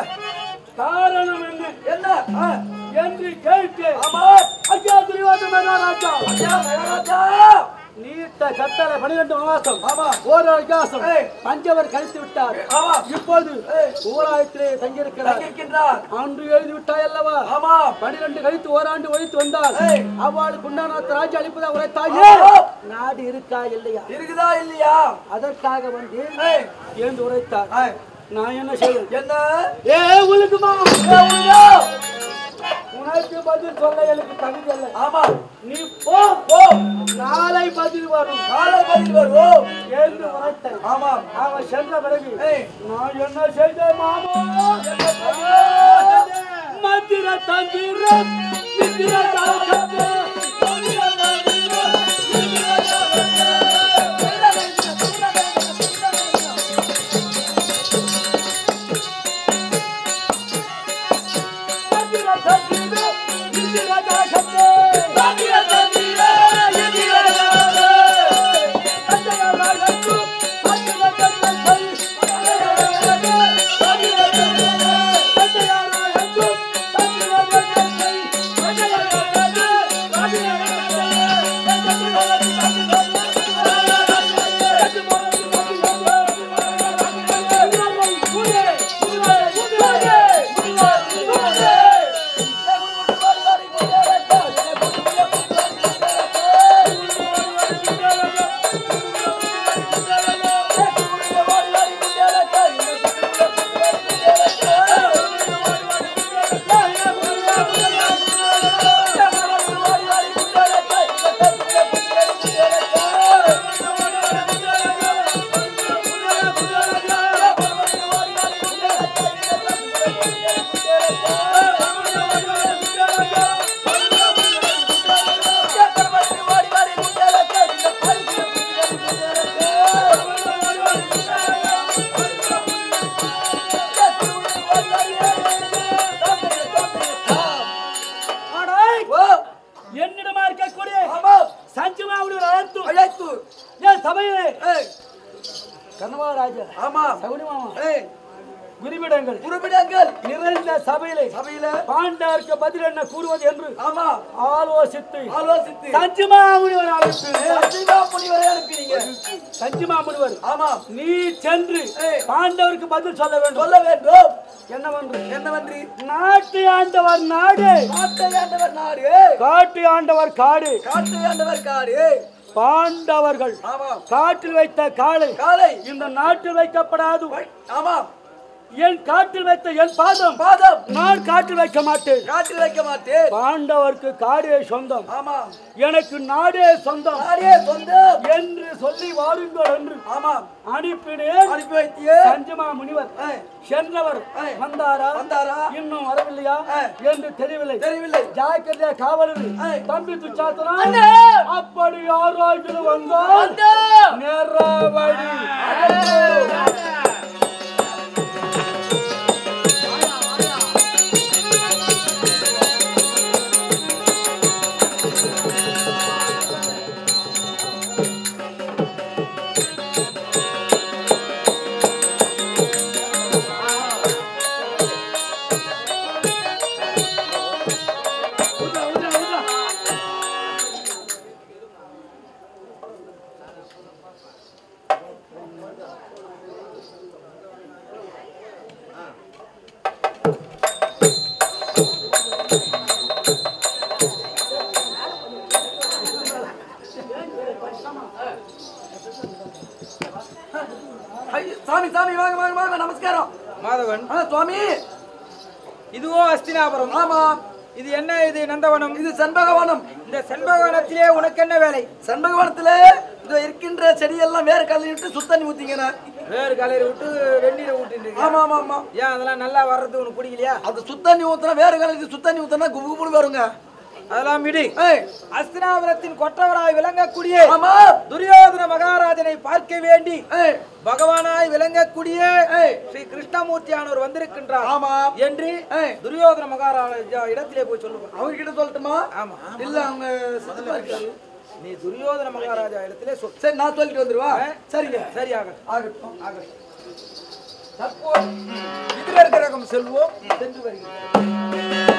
காரணம் என்ன என்ன ஆ, என்று கேட்டு ஆமா ஐயா துரியோதன ராஜா ஐயா, மகாராஜா நீட்ட கட்டளை பனிரெண்டு மாசம் ஆமா ஒரு அவகாசம் ஏய். பஞ்சவர் கழித்து விட்டார் ஆமா இப்போது ஏய். ஊராயத்திலே தங்கியிருக்கிறார் தங்கியிருக்கின்றார் அன்று எழுதி விட்டாய் அல்லவா ஆமா பனிரெண்டு கழித்து ஓராண்டு ஒழித்து வந்தால் ஏய். அவளுக்கு உண்டான ராஜ்ய அளிப்பதா உரைத்தாயே ஆமா. நாடு இருக்கா இல்லையா இருக்குதா இல்லையா அதற்காக வந்து ஏய், என்று உரைத்தார் ஏய், நான் என்ன செய்வேன் என்ன ஏ உலுக்குமா ஏ, உள்ள. உனக்கு பதில் சொல்ல எனக்கு தகுதி இல்லை ஆமா நீ போ போ நாளை பதில் வரும் நாளை பதில் வருவோம் என்று உரைத்தேன் ஆமா அவன் சென்ற பிறகு ஏய், நான் என்ன செய்தேன் மாமா மந்திர தந்திர மிந்திர தாக்கத்து, மந்திர தந்திர, மிந்திர மந்திர தந்திர, மிந்திர தாக்கத்து, மந்திர தந்திர, மிந்திர தாக்கத்து. மந்திர தாக்கத்து, மந்திர தாக்கத்து, மந்திர தாக்கத்து, மந்திர தாக்கத்து. சஞ்சமாவுடைய அழைத்து அழைத்து ஏன் சபையிலே ஏய், கர்ணவாராஜா ஆமா சகுனி மாமா ஏய், குறிப்பிடங்கள் குறிப்பிடங்கள் நிறைந்த சபையிலே சபையில பாண்டவருக்கு பதில் என்ன கூறுவது என்று ஆமா ஆலோசித்து ஆலோசித்து சஞ்சமாமுனிவர் அழைத்து சஞ்சீவா முனிவரை அனுப்பினீங்க சஞ்சமாமுனிவர் ஆமா நீ சென்று ஏய். பாண்டவருக்கு பதில் சொல்ல வேண்டும் சொல்ல வேண்டும் என்னவென்று என்னவென்று நாட்டு ஆண்டவர் நாடு காட்டை ஆண்டவர் நாடு காட்டு ஆண்டவர் காடு காட்டை ஆண்டவர் காடு பாண்டவர்கள் ஆமா காட்டில் வைத்த காளை காலை இந்த நாட்டில் வைக்கப்படாது ஆமா என் காட்டில் வைத்த என் பாதம் பாதம் நான் காட்டில் வைக்க மாட்டேன் காட்டில் வைக்க மாட்டேன் பாண்டவருக்கு காடே சொந்தம் ஆமா எனக்கு நாடே சொந்தம் நாடே சொந்தம் என்று சொல்லி வாருங்கள் என்று ஆமா அனுப்பினேன் அனுப்பி வைத்தியே சஞ்சமா முனிவர் ஏய், சென்றவர் ஏய். வந்தாரா வந்தாரா இன்னும் வரவில்லையா ஏய். என்று தெரியவில்லை தெரியவில்லை ஜாக்கிரதையா காவலர் ஏய். தம்பி துச்சாத்தனா அப்படி யாராகிலும் வந்தால் நேராவழி ஐ, சாமி சாமி வாங்க வாங்க வாங்க நமஸ்காரம் மாதவன் ஆ, சுவாமி இதுவோ அஸ்தினாபுரம் ஆமா இது என்ன இது நந்தவனம் இது செண்பகவனம் இந்த செண்பகவனத்திலே உனக்கு என்ன வேலை செண்பகவனத்துல இதோ இருக்கின்ற செடியெல்லாம் வேற கல்வி விட்டு சுத்தண்ணி ஊத்திங்கண்ணா வேறு கலையில விட்டு வெந்நீரை ஊட்டிட்டு ஆமா ஆமா ஆமா ஏன் அதெல்லாம் நல்லா வர்றது உனக்கு பிடிக்கலையா அது சுத்தண்ணி ஊத்துனா வேற கலருக்கு சுத்தண்ணி ஊத்துனா குபு குபுன்னு வருங்க அதெல்லாம் விடு ஏய், அஸ்தினாபுரத்தின் கொற்றவராய் விளங்கக்கூடிய ஆமா துரியோதன மகாராஜனை பார்க்க வேண்டி ஏய், பகவானாய் விளங்கக்கூடிய ஏய். ஸ்ரீ கிருஷ்ணமூர்த்தியானவர் வந்திருக்கின்றார் ஆமா என்று ஏய். துரியோதன மகாராஜா இடத்திலே போய் சொல்லுவார் அவங்க கிட்ட சொல்லட்டுமா ஆமா இல்ல அவங்க சித்தப்பா இருக்காரு நீ துரியோதன மகாராஜா இடத்திலே சொல் சரி நான் சொல்லிட்டு வந்துருவா ஆ? சரிங்க சரி ஆகட்டும் ஆகட்டும் ஆகட்டும் தற்போது இதில் இருக்கிற ரகம் செல்வோம் சென்று வருகிறோம்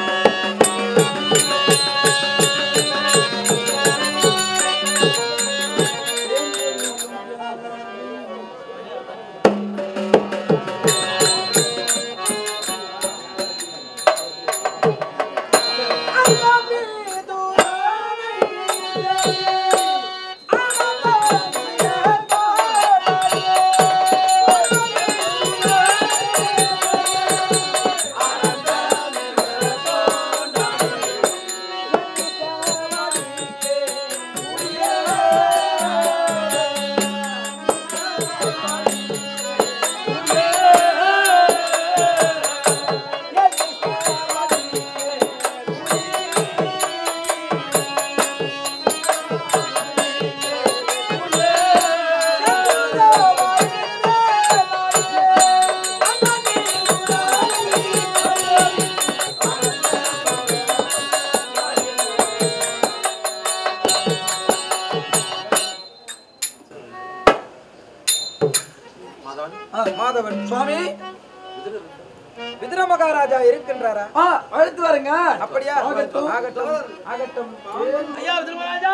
ஆ, மாதவன் சுவாமி விதுர மகாராஜா இருக்கின்றாரா ஆ அழைத்து வரங்க அப்படியா ஆகட்டும். ஆகட்டும் ஆகட்டும் ஐயா திருமராஜா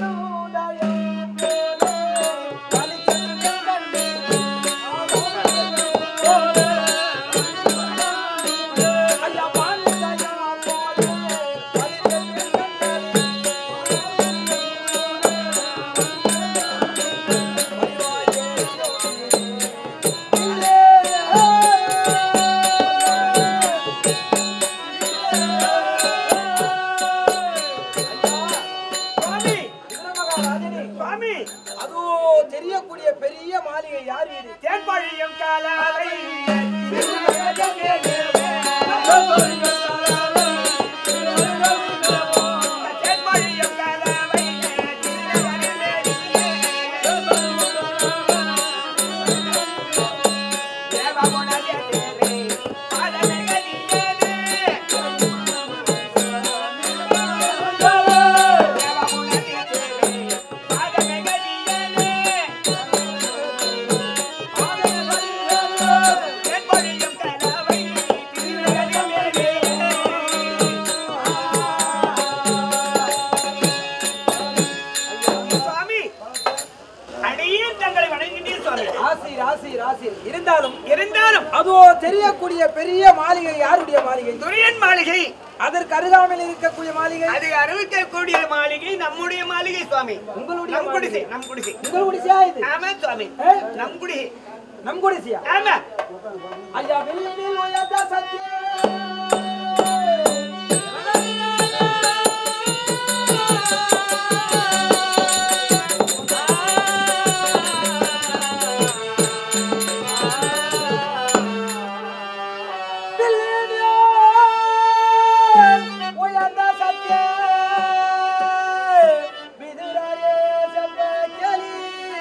சுவாமி அதோ தெரியக்கூடிய பெரிய மாளிகை யார் வீடு தேன்பாழியம் காலை தேவகுண ராசி ராசி இருந்தாலும் இருந்தாலும் அதோ தெரியக்கூடிய பெரிய மாளிகை யாருடைய மாளிகை துரியன் மாளிகை அதற்கு அருகாமையில் இருக்கக்கூடிய மாளிகை அது அறிவிக்கக்கூடிய மாளிகை நம்முடைய மாளிகை சுவாமி உங்களுடைய நம் குடிசை மாளிகை. நம் குடிசை உங்கள் குடிசையா இது ஆமா சுவாமி ஏ? நம் குடிசை நம் குடிசையா ஆமா ஐயா வில்லினில் உயர்ந்த சத்தியம் வில்லினில் உயர்ந்த சத்தியம் விதுரரே செவ்வக்கலி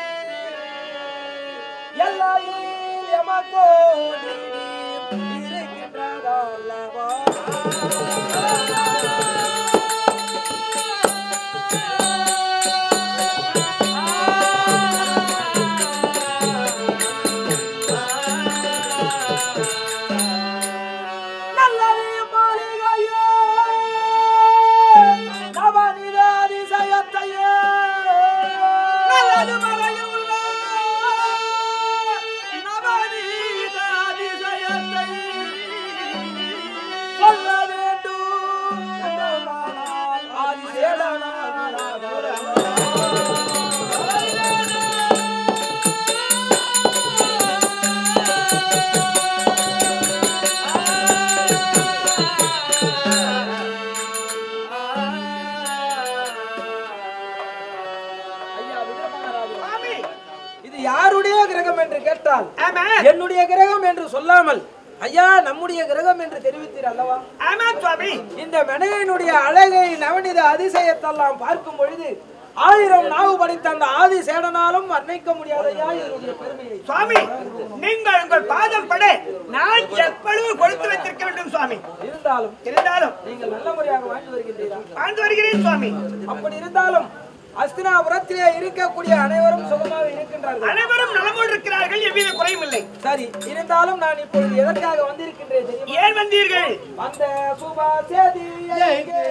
எல்லையில் எமக்கோடி இருக்கின்றதல்லவா நல்லது மாளிகையே நவநில அதிசயத்தையே நல்லது மலையில் உள்ள நவநீத அதிசயத்தை சொல்ல வேண்டும் என்றால் ஆதிசேடனார் ஐயா விஜயமகாராஜா சுவாமி இது யாருடைய கிரகம் என்று கேட்டால் ஆமா என்னுடைய கிரகம் என்று சொல்லாமல் ஐயா நம்முடைய கிரகம் என்று தெரிவித்தீர் அல்லவா ஆமா சுவாமி இந்த மெனையனுடைய அழகை நவனித அதிசயத்தெல்லாம் பார்க்கும் பொழுது ஆயிரம் நாவு படித்த அந்த ஆதி சேடனாலும் வர்ணிக்க முடியாதையா இதனுடைய பெருமையை சுவாமி நீங்கள் உங்கள் பாதம் பட நான் எப்பொழுது கொடுத்து வைத்திருக்க வேண்டும் சுவாமி இருந்தாலும் இருந்தாலும் நீங்கள் நல்ல முறையாக வாழ்ந்து வருகின்றீரா வாழ்ந்து வருகிறேன் சுவாமி அப்படி இருந்தாலும் அஸ்தினாபுரத்திலே இருக்கக்கூடிய அனைவரும் சுகமாக இருக்கின்றார்கள் அனைவரும் நலமோடு இருக்கிறார்கள் எவ்வித குறையும் இல்லை சரி இருந்தாலும் நான் இப்பொழுது எதற்காக வந்திருக்கின்றேன் தெரியுமா ஏன் வந்தீர்கள் அந்த சுப செய்தியை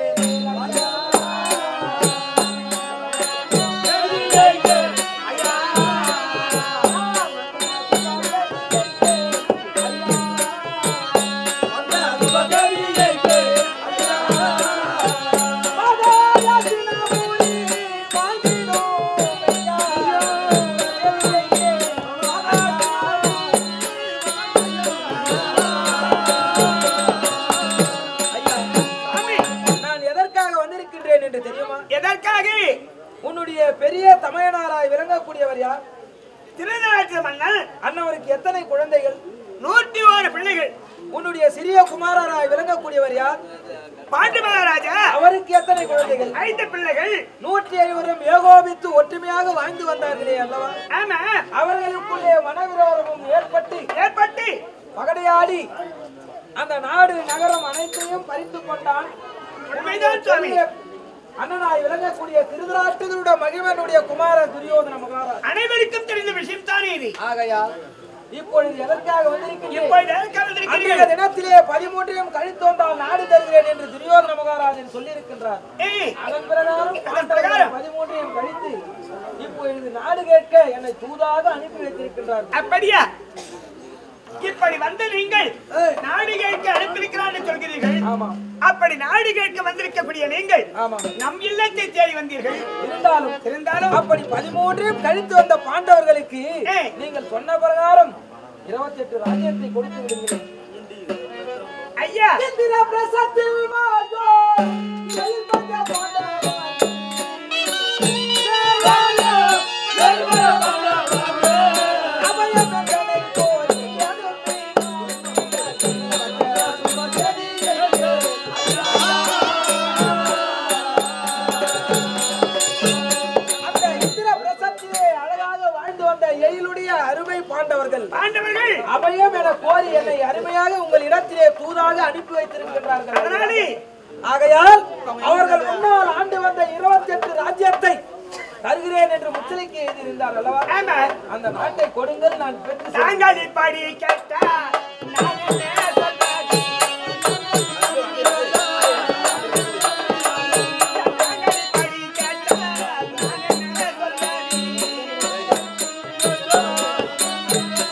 சுவாமி நான் எதற்காக வந்திருக்கின்றேன் என்று தெரியுமா எதற்காக உன்னுடைய பெரிய தமையனாராய் விளங்கக்கூடியவர் யார் திருநாட்டு மன்னன் அண்ணவருக்கு எத்தனை குழந்தைகள் நூற்றி ஒரு பிள்ளைகள் உன்னுடைய சிறிய குமாரராய் விளங்கக்கூடியவர் யார் பாண்டு மகாராஜா அவருக்கு எத்தனை குழந்தைகள் ஐந்து பிள்ளைகள் நூற்றி ஐவரும் ஏகோபித்து ஒற்றுமையாக வாழ்ந்து வந்தார்களே அல்லவா ஆமா அவர்களுக்குள்ளே மனவிரோதமும் ஏற்பட்டு ஏற்பட்டு பகடையாடி அந்த நாடு நகரம் அனைத்தையும் பறித்து கொண்டான் உண்மைதான் சுவாமி அண்ணனாய் விளங்கக்கூடிய திருதராட்டுகளுடைய மகிமனுடைய குமார துரியோதன மகாராஜ் அனைவருக்கும் தெரிந்த விஷயம் தானே இது ஆகையால் இப்பொழுது எதற்காக வந்திருக்கின்றேன் இப்பொழுது எதற்காக அன்றைய வந்திருக்கிறீர்கள் தினத்திலே பதிமூன்றையும் கழித்தோண்டால் நாடு தருகிறேன் என்று துரியோதன மகாராஜன் சொல்லியிருக்கின்றார் ஏய், அதன் பிரகாரம் அதன் பிரகாரம். பதிமூன்றையும் கழித்து இப்பொழுது நாடு கேட்க என்னை தூதாக அனுப்பி வைத்திருக்கின்றார் அப்படியா இப்படி வந்த நீங்கள் ஏய். நாடு கேட்க அனுப்பியிருக்கிறான்னு சொல்கிறீர்கள் ஆமா அப்படி நாடு கேட்க வந்திருக்கக்கூடிய நீங்கள் ஆமா நம் இல்லத்தை தேடி வந்தீர்கள் இருந்தாலும் இருந்தாலும் அப்படி பதிமூன்றையும் கழித்து வந்த பாண்டவர்களுக்கு ஏய். நீங்கள் சொன்ன பிரகாரம் இருபத்தி எட்டு ராஜ்யத்தை கொடுத்து விடுகிறேன் ஐயா இந்திர பிரசத்தில் மாதோ எழுபத்த பாண்டவன். அபயம் தந்தனை கோரி அனுப்பி அந்த இந்திர பிரசத்திலே அழகாக வாழ்ந்து வந்த எழிலுடைய அருமை பாண்டவர்கள் பாண்டவர்கள் அபயம் என கோரி என்னை அருமையாக உங்கள் இடத்திலே தூதாக அனுப்பி வைத்திருக்கின்றார்கள் அதனாலே ஆகையால் அவர்கள் முன்னால் ஆண்டு வந்த இருபத்தி எட்டு ராஜ்யத்தை தருகிறேன் என்று முச்சலைக்கு எழுதியிருந்தார் அல்லவா ஆமா அந்த நாட்டை கொடுங்கள் நான் பெற்று செல்வேன். நாங்கள் இப்படி கேட்டா நான் என்ன சொல்றது? நாங்கள் இப்படி கேட்டா நான் என்ன சொல்றது?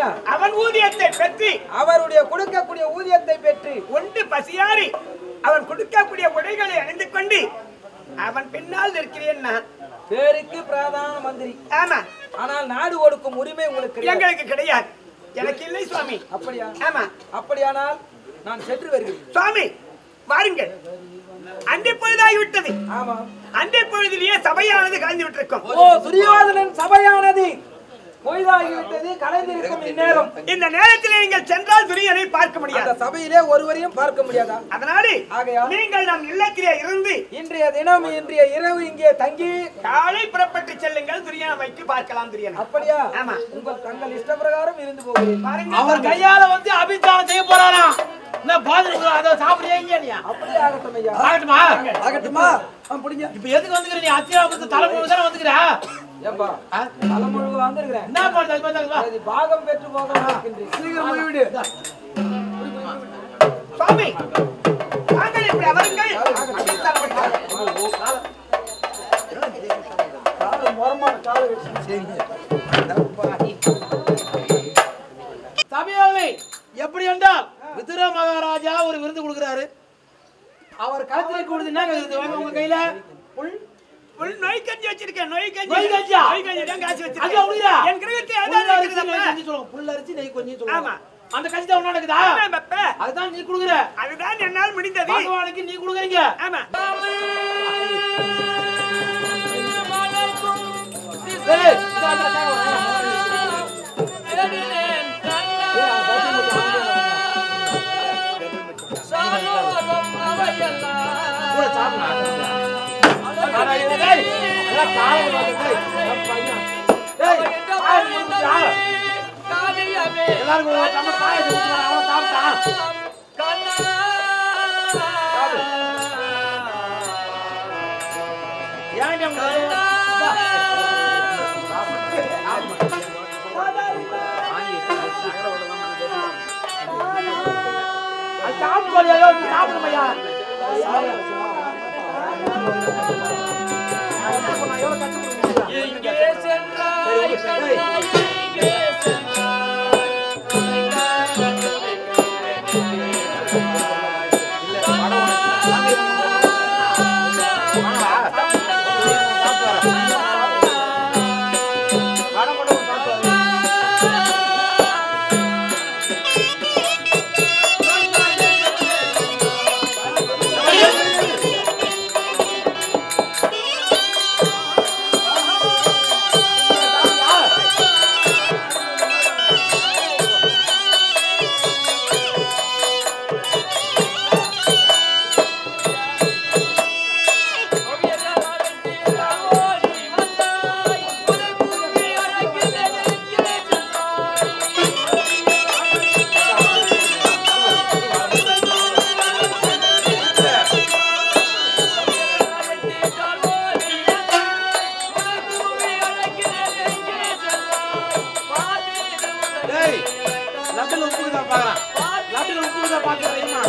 அப்படியா அவன் ஊதியத்தை பெற்று அவருடைய கொடுக்கக்கூடிய ஊதியத்தை பெற்று ஒன்று பசியாரி அவன் கொடுக்கக்கூடிய உடைகளை அணிந்து கொண்டு அவன் பின்னால் நிற்கிறேன் நான் பேருக்கு பிரதான மந்திரி ஆமா ஆனால் நாடு கொடுக்கும் உரிமை உங்களுக்கு கிடையாது. எங்களுக்கு கிடையாது எனக்கு இல்லை சுவாமி அப்படியா ஆமா அப்படியானால் நான் சென்று வருகிறேன் சுவாமி வாருங்கள் அன்றை பொழுதாகிவிட்டது ஆமா அன்றை பொழுதிலேயே சபையானது கலந்து விட்டிருக்கும் ஓ துரியோதனன் சபையானது பொய்தாகிவிட்டது கலைந்திருக்கும் இந்நேரம் இந்த நேரத்தில் நீங்கள் சென்றால் துரியனை பார்க்க அந்த முடியாது சபையிலே ஒருவரையும் பார்க்க முடியாதா அதனாலே ஆகையால் நீங்கள் நம் இல்லத்திலே இருந்து இன்றைய தினம் இன்றைய இரவு இங்கே தங்கி காலை புறப்பட்டு செல்லுங்கள் துரியனை வைத்து பார்க்கலாம் துரியனை அப்படியா ஆமா. உங்கள் தங்கள் இஷ்ட பிரகாரம் இருந்து போகிறேன் பாருங்கள் அவர் கையால வந்து அபிச்சாரம் செய்ய போறாராம் என்ன பாத்துட்டு அதை சாப்பிடுறீங்க இல்லையா அப்படியே ஆகட்டும் ஐயா ஆகட்டுமா ஆகட்டுமா ஆ, பிடிங்க இப்ப எதுக்கு வந்துக்கிற நீ அத்தியாவத்து தலைமுறை தானே வந்துக்கிற ஏப்பா தலைமுழுக வந்திருக்கிறேன் என்ன பண்ணுறது அது பார்த்தா சரி, பாகம் பெற்று போக இருக்கின்றேன் சீக்கிரம் போய்விடு சுவாமி தாங்கள் இப்படி அவருங்கள் அபிஸ்தானப்படுத்தார்கள். காலை மொரமான காலை வச்சு சபையாவை எப்படி என்றால் மிதுரா மகாராஜா ஒரு விருது கொடுக்குறாரு அவர் களத்திலே கொடுத்து என்ன இருக்குது வாங்க உங்க கையில புல் புல் நோய் கஞ்சி வச்சிருக்கேன் நோய் கஞ்சி நோய் கஞ்சியா? நோய் கஞ்சி தான் காசு அது வச்சிருக்கேன் அப்படியா என் கிரகத்தை புல் அதான் அரிசி நெய் இருக்குதப்ப. கொஞ்சம் சொல்லுவாங்க புல் அரிசி நெய் கொஞ்சம் ஆமா. சொல்லுவாங்க அந்த கஞ்சி தான் ஒண்ணா நடக்குதா ஆமா, பப்ப. அதுதான் நீ கொடுக்குற அதுதான் என்னால் முடிந்தது பகவானுக்கு நீ கொடுக்குறீங்க ஆமா ஏய், இந்தா, இந்தா, இந்தா, கூட சாப்பிடு. ஆனா, இது, டேய், இதெல்லாம் காலையில வந்து, டேய், நம்ம பையன். டேய், பாயாசம் கொடுத்துட்டா? எல்லாருக்கும் ஒரு டம்ளர் பாயாசம் கொடுத்துருவாங்க, அவன் சாப்பிட்டான். ஏன்டி அப்படி சொல்ற? இந்தா. அது சாப்பிட்டு போறியா? நீ சாப்பிடுமையா? டேய், லட்டுல உப்பு இருக்குதா பாக்குறேன். லட்டுல உப்பு இருக்குதா பாக்குறேன், தெரியுமா?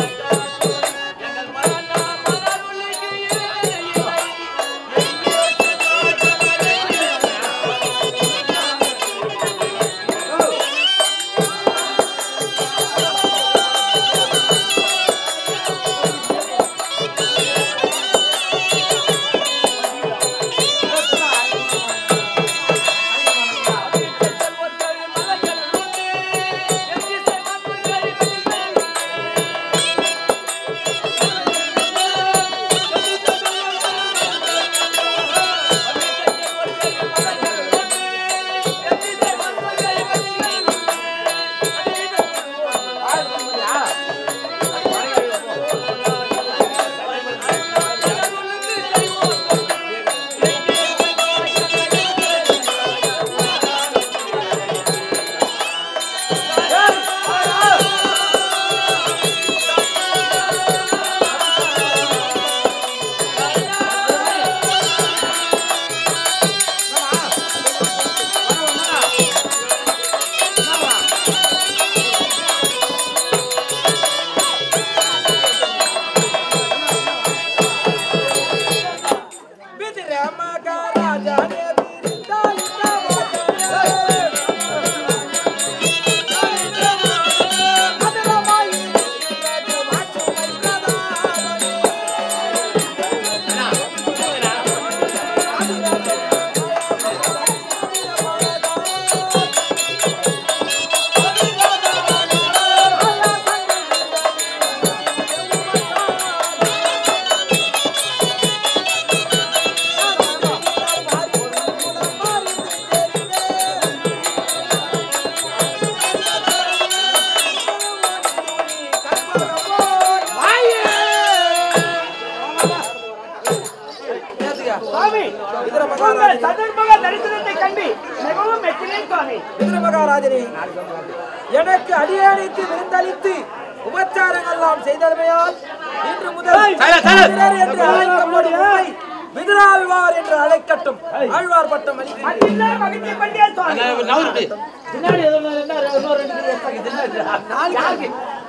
கண்டு மிகவும் மெச்சினேன் சுவாமி விதுர மகாராஜனே எனக்கு அடியணித்து விருந்தளித்து உபச்சாரங்கள் எல்லாம் செய்தமையால் இன்று முதல் விதுரர் என்று அழைக்கப்படும் உம்மை விதுராழ்வார் என்று அழைக்கட்டும் ஆழ்வார் பட்டம் அளிக்கிறேன் மட்டில்லா மகிழ்ச்சி பண்டியா சுவாமி பின்னாடி ஏதோ ரெண்டா இன்னொரு ரெண்டு பேர் இருக்காங்க. யாருக்கு?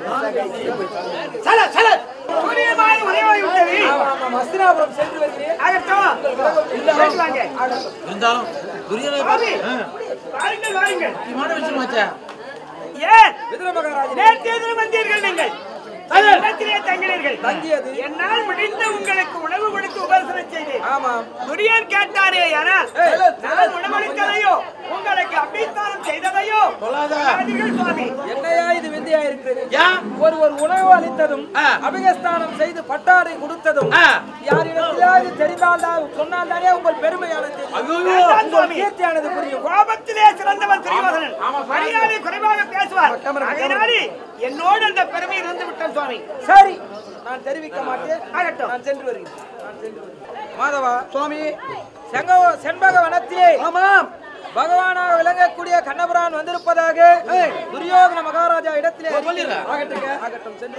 சூரியமாய் உதயமாய் விட்டது ஆமா, ஆமா, ஹஸ்தினாபுரம் சென்று வருகிறேன் ஆகட்டும் போயிட்டு வாங்க இருந்தாலும் துரியனை சுவாமி வாருங்கள் வாருங்கள் முக்கியமான விஷயமாச்சே ஏன் விதுர மகாராஜனே நேற்றைய தினம் வந்தீர்கள் நீங்கள் இடத்திலே தங்கினீர்கள் தங்கியது என்னால் முடிந்த உங்களுக்கு உணவு கொடுத்து உபசனம் செய்தேன் ஆமாம் துரியன் கேட்டாரே ஆனால் ஏய், நான் உணவளித்ததையோ உங்களுக்கு அபிஸ்தானம் செய்ததையோ சொல்லாதீர்கள் சுவாமி என்னையா இது விந்தையா இருக்கிறது ஏன் ஒரு ஒரு உணவு அளித்ததும் ஆ. அபிகஸ்தானம் செய்து பட்டாடை கொடுத்ததும் ஆ. யாரிடத்திலாவது தெரிந்தால்தான் சொன்னால்தானே உங்கள் பெருமையானது தெரியும். வேண்டாம் உங்கள் சுவாமி கீர்த்தியானது புரியும் கோபத்திலே சிறந்தவன் துரியோதனன் மரியாதை குறைவாக பேசுவார் கேமரா, அதனாலே என்னோடு அந்த பெருமை இருந்து விட்டான் சுவாமி சரி நான் தெரிவிக்க மாட்டேன் ஆகட்டும். நான் சென்று வருகிறேன் நான் சென்று வருகிறேன் மாதவா சுவாமி செங்க செண்பக வனத்திலே ஆமாம் பகவானாக விளங்கக்கூடிய கண்ணபுரான் வந்திருப்பதாக துரியோதன மகாராஜா இடத்திலே சொல்லிடுறேன். ஆகட்டுங்க ஆகட்டும் சென்று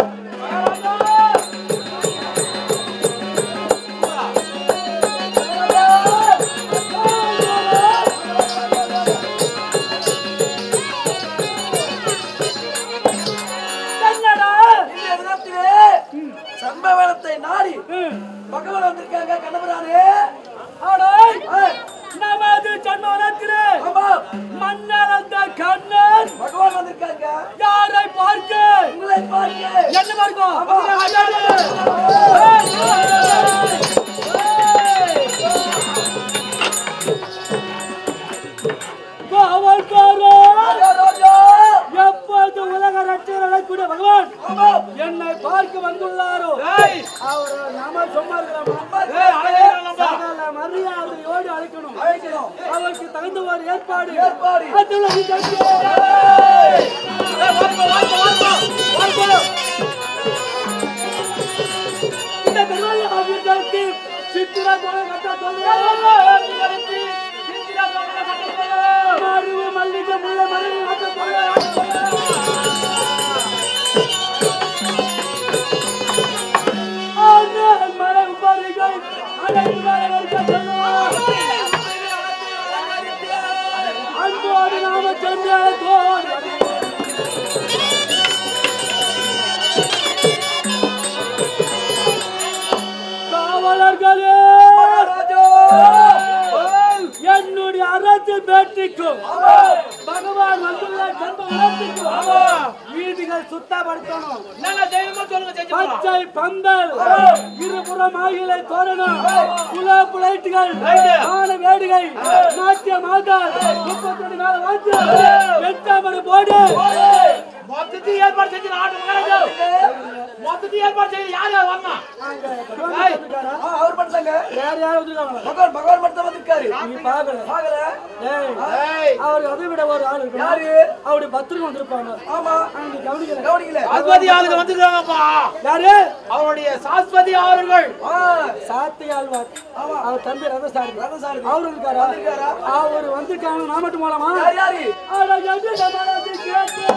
இந்த தினத்திலே சம்பவனத்தை நாடி பகவான் வந்திருக்காங்க கண்ணபுரானே ஆடாய் நமது ஜன்மனத்திலே ஆமா மன்னரந்த கண்ணன் பகவான் வந்திருக்காங்க யாரை பார்க்க உங்களை பார்க்க என்ன பார்க்கும் காவல்காரர் ராஜா எப்போது உலக ரட்சகக்கூடிய பகவான் என்னை பார்க்க வந்துள்ளாரோ அவர் நாம சும்மா இருக்கிறோமா சகல மரியாதையோடு அழைக்கணும் அழைக்கணும் அவருக்கு தகுந்த ஒரு ஏற்பாடு ஏற்பாடு. அதில் இதற்கு- இந்த திருவள்ளி ஆபீசருக்கு சித்திரா போல கட்ட சொல்லுங்க மருவு மல்லிகை முல்லை மருவி கட்ட சொல்லுங்க மலை உபாரிகள் அனைத்து மலைகளுக்கு சொல்லுங்க அன்போடு நாம சென்று தோல் காவலர்களே என்னுடைய அரசு பேட்டிக்கும் பகவான் வந்துள்ள ஜன்ம வளர்த்திக்கும் வீடுகள் சுத்தப்படுத்தணும் பச்சை பந்தல் இருபுறம் ஆகிலை தோரணம் குலாப்பு லைட்டுகள் ஆன வேடுகை நாட்டிய மாதர் முப்பத்தொரு மேல வாஞ்சு வெட்டாமடு போடு மொத்தத்தையும் ஏற்பாடு செஞ்சு நாட்டு மகாராஜா மொத்தத்தையும் ஏற்பாடு செய்து யார் யார் வரணும் ஆ, அவர் பண்ணாங்க வேற யாரும் வந்துருக்காங்களா பகவான் பகவான் மட்டும் தான் வந்திருக்காரு நீ பாக்கல பாக்கல ஏய் அவருக்கு அதை விட ஒரு ஆள் இருக்கு யாரு அவருடைய பத்திரிக்கை வந்திருப்பாங்க ஆமா நீ கவனிக்கல கவனிக்கல சாஸ்வதி ஆளுங்க வந்துருக்காங்கப்பா யாரு அவருடைய சாஸ்வதி அவர்கள் ஆ, சாத்தி ஆழ்வார் அவர் தம்பி ரதசாரி ரதசாரி. அவரு இருக்காரா வந்திருக்காரா? அவர் வந்திருக்காங்க நான் மட்டும் போலாமா யார் யாரு அட, எப்படி சமாளிச்சு கேட்டு?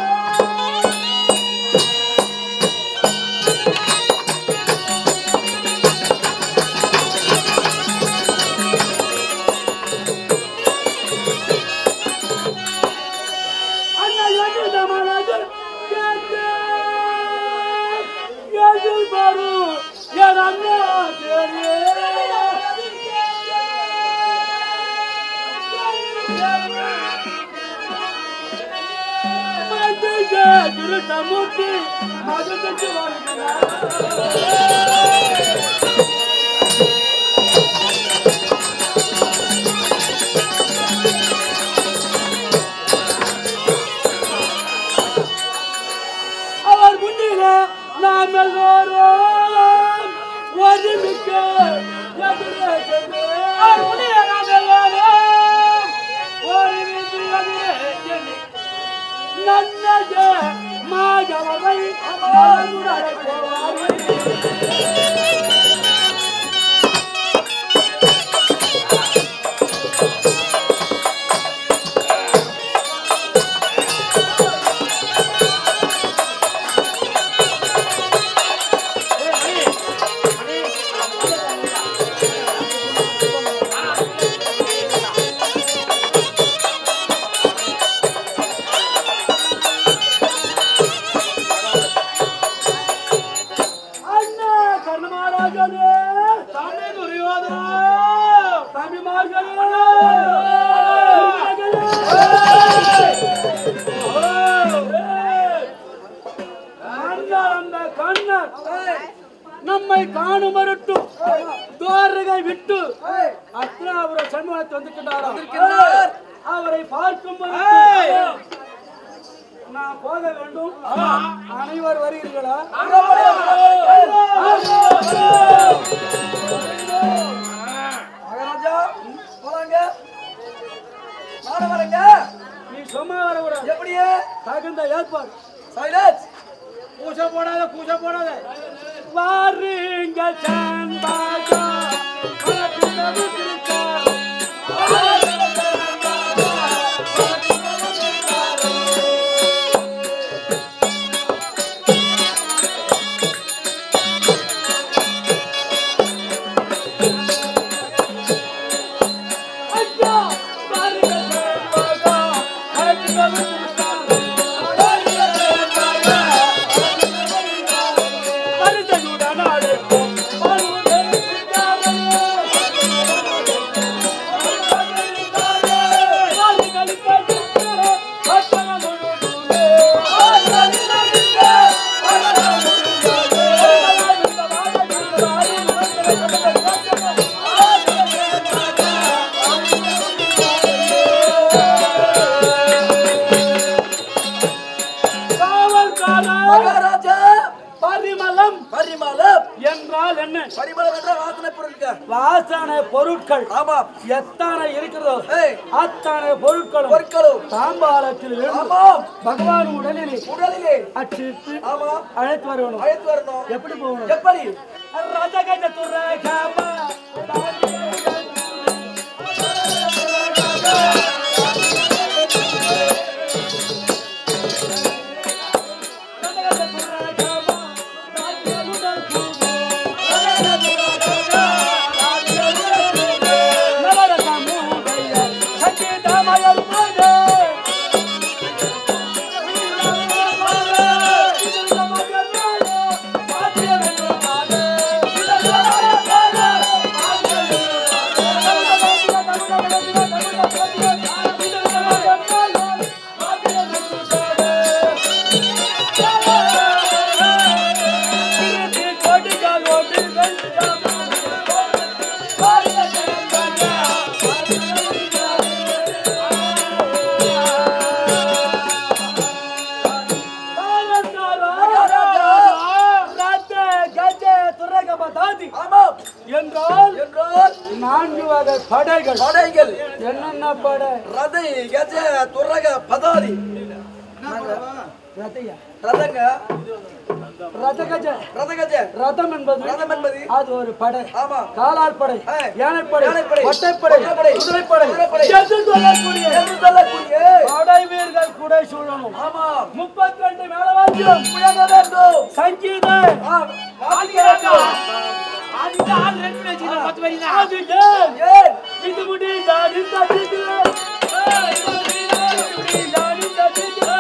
அண்ணா, எப்படி சமாளிச்சு கேட்டு? எது வரும் என் அண்ணா திருத்தமூர்த்தி மதுக்கு வாழ்கிறார் அவர் முன்னில நாம் எல்லோரும் ஒருமிக்க எதிரே சென்று அவர் முன்னில நாம் எல்லோரும் ஒருமித்து எதிரே சென்று நன்னக மாகவரை நலமுடரை போவார்கள் எம்மை காணும் மருட்டும் தோரகை விட்டு அத்னாபுர சண்முகத்தை வந்திருக்கிறாராம் அவரை பார்க்கும் பொருட்டு நான் போக வேண்டும் அனைவர் வருகிறீர்களா மகாராஜா போலாங்க நாட வரங்க நீ சும்மா வரக்கூடாது எப்படியே தகுந்த ஏற்பாடு சைலன்ஸ் கூச்ச போடாத கூச்ச போடாத வாருங்க சண்பாகா காட்டுவது திருச்சார். ஐயா, வாருங்க சண்பாகா, காட்டுவது திருச்சார். மருதனுடன் ஆடுவோம், மருதனுடன் காவல்காரர் மகாராஜா பரிமளம் பரிமளம் என்றால் என்ன பரிமளம் என்ற வாசனை பொருட்கள் வாசனை பொருட்கள் ஆமாம் எத்தனை இருக்கிறதோ ஏய். அத்தனை பொருட்களும் பொருட்களும் தாம்பாளத்தில் இருந்து ஆமாம் பகவான் உடலிலே உடலிலே அச்சிட்டு ஆமாம் அழைத்து வரணும் அழைத்து வரணும் எப்படி போகணும் எப்படி ரஜகஜ துரகம ஆமாம் என்றால் என்றால் நான்கு வகை படைகள் படைகள் என்னென்ன படை ரதை கஜ துரக பதாதி ரதையா ரதங்க ரதகஜ ரத கஜ ரதம் என்பது ரதம் என்பது அது ஒரு படை ஆமா காலால் படை ஆ. யானைப்படை யானைப்படை, ஒட்டைப்படை ஒற்றைப்படை, குதிரைப்படை குதிரைப்படை, என்று சொல்லக்கூடிய என்று சொல்லக்கூடிய படை வீரர்கள் குடை சூழணும் ஆமாம் முப்பத்தி ரெண்டு மேலவாக்கியம் முழங்க வேண்டும் சங்கீத ஆம், வாசிக்க வேண்டும் அதுக்கு ஆள் ரெண்டு பேர் வச்சுக்கலாம், பத்து பேர் தான். அது ஏன் ஏன் இது முடி தாடி தட்டிது ஏய், இது முடி தாடி தட்டிது.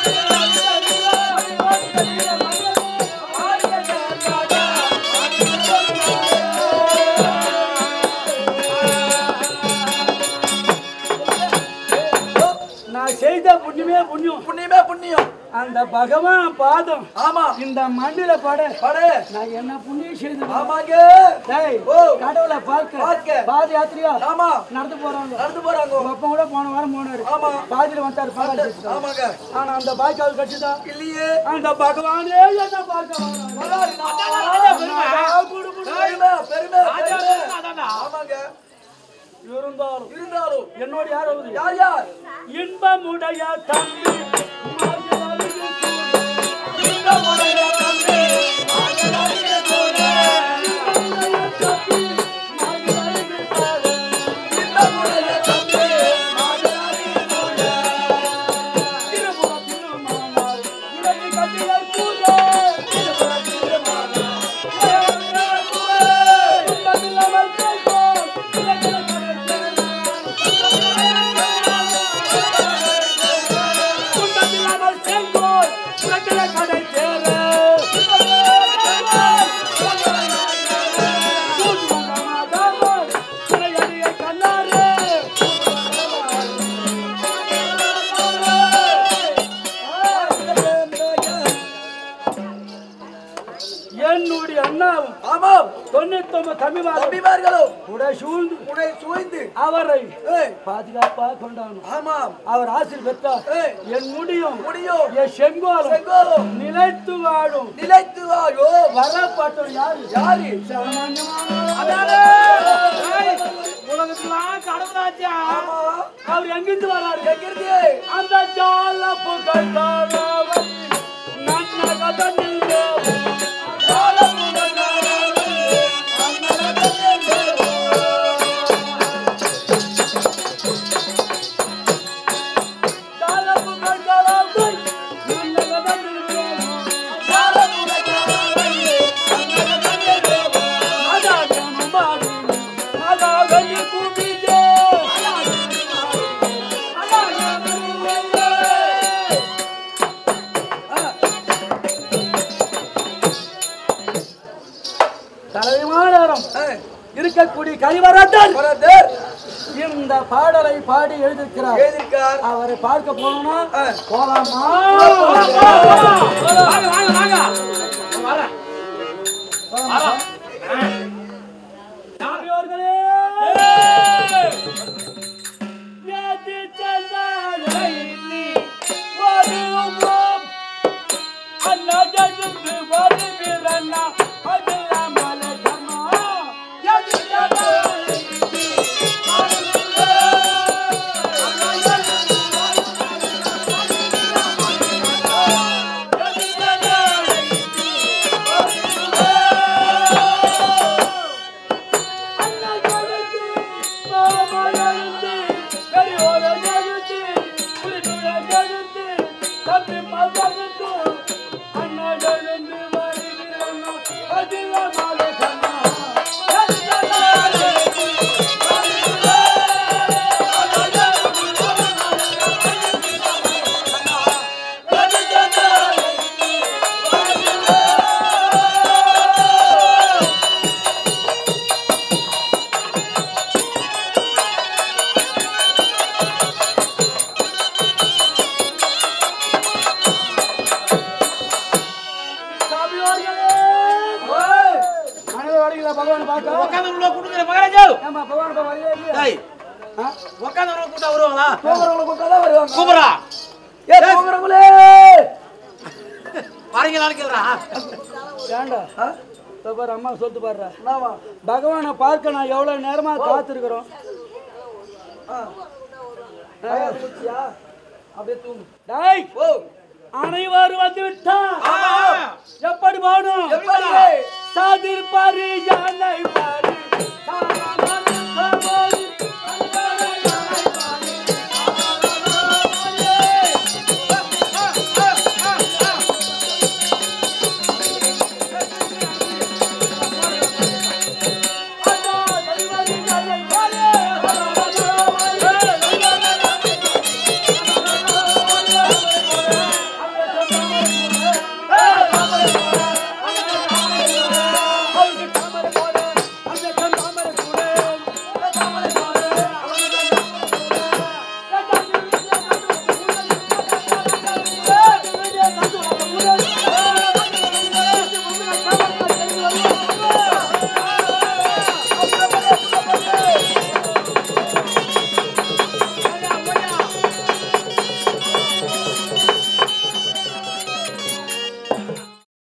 நான் செய்த புண்ணியமே புண்ணியம் புண்ணியமே புண்ணியம் அந்த பகவான் பாதம் ஆமா இந்த மண்ணில பட படை நான் என்ன புண்ணியம் செய்து ஆமாங்க டேய் ஓ. கடவுளை பார்க்க பார்க்க. பாத யாத்திரையா ஆமா நடந்து போறாங்க நடந்து போறாங்க உங்க அப்பா கூட போன வாரம் போனாரு ஆமா. பாதியில வந்தாரு பங்காளி சேர்த்துட்டாரு. ஆமாங்க ஆனா அந்த பாய்க்கு அவர் கட்சிதான் இல்லையே அந்த பகவானே என்ன பார்க்க வராரு. நான் குடு குடு. பெருமை பெருமை ராஜா பெருமை. அதான்டா. ஆமாங்க இருந்தாலும் இருந்தாலும் என்னோட யாராவது யார் யார் இன்பமுடைய தம்பி மார்கழி சூடு. இன்பமுடைய தம்பி மார்கழி சூடு. இன்பமுடைய தம்பி மார்கழி சூடு. இன்பமுடைய தம்பி மாதராணி சூழ. திருபுரம் திருமானார் இலங்கை கட்டிலை கூட. திருபுரம் திருமானார் இலங்கை கூட. இன்பமில்லாமல் கேட்போம். இலங்கை இன்பமில்லாமல் செல்வோம். இலங்கை கடை சேர. சூதுமங்கமாதாமல் சிறையடியை கண்ணாரே. என்னுடைய அண்ணாவும் ஆமாம் தொண்ணூத்தி ஒன்பது தம்பிமார்கள் தம்பிமார்களும் உடை சூழ்ந்து உன்னை சூழ்ந்து அவரை ஏய், பாதுகாப்பா கொண்டாடணும் ஆமாம் அவர் ஆசிர் பெற்றார் ஏய், என் முடியும் முடியும் என் செங்கோலும் செங்கோலும் நிலைத்து வாழும் நிலைத்து வாயோ வரப்பட்டோம் யாரு யாரு அதானே ஏய், உலகத்துலாம் கடவுளாச்சா ஆமா அவர் எங்கிருந்து வராரு எங்கிருந்து அந்த ஜால புகழ் தானவன் நன்னகதனில் ஜால புகழ் தானவன் நன்னகதனில் தலைமாநேரம் ஏய், இருக்கக்கூடிய கரிவரத்தன் பரதர் இந்த பாடலை பாடி எழுதியிருக்கிறார் எழுதியிருக்கார் அவரை பார்க்க போனோம்னா ஆ. போலாமா வாங்க வாங்க வாங்க வரேன் சாமியோர்களே ஏத்தி சென்றாய் நீ வருவோம் அண்ணா ஜெயித்து வருவீரண்ணா அதில்லாமலே கண்ணா ஏத்தி சென்றாய் நீ பகவான் பார்க்க உட்காந்து உள்ள கூட்டுங்கிற மகாராஜா ஏமா பகவான் வரவே இல்லையா டேய் ஆ? உட்காந்து உள்ள கூட்டா வருவாங்களா தூங்குறவங்களை கூப்பிட்டாதான் வருவாங்க கூப்பிடா ஏ தூங்குறவங்களே வரீங்களான்னு கேளுடா ஏண்டா இதோ பாரு அம்மா சொல்லிட்டு பாடுறா பகவானை பார்க்க நான் எவ்வளவு நேரமா காத்திருக்கிறோம் அப்படியே தூங்கு டேய் ஓ அனைவரும் வந்து விட்டா எப்படி போகணும் எப்படி? சாதிர் பாரு யானை பாரு சாரா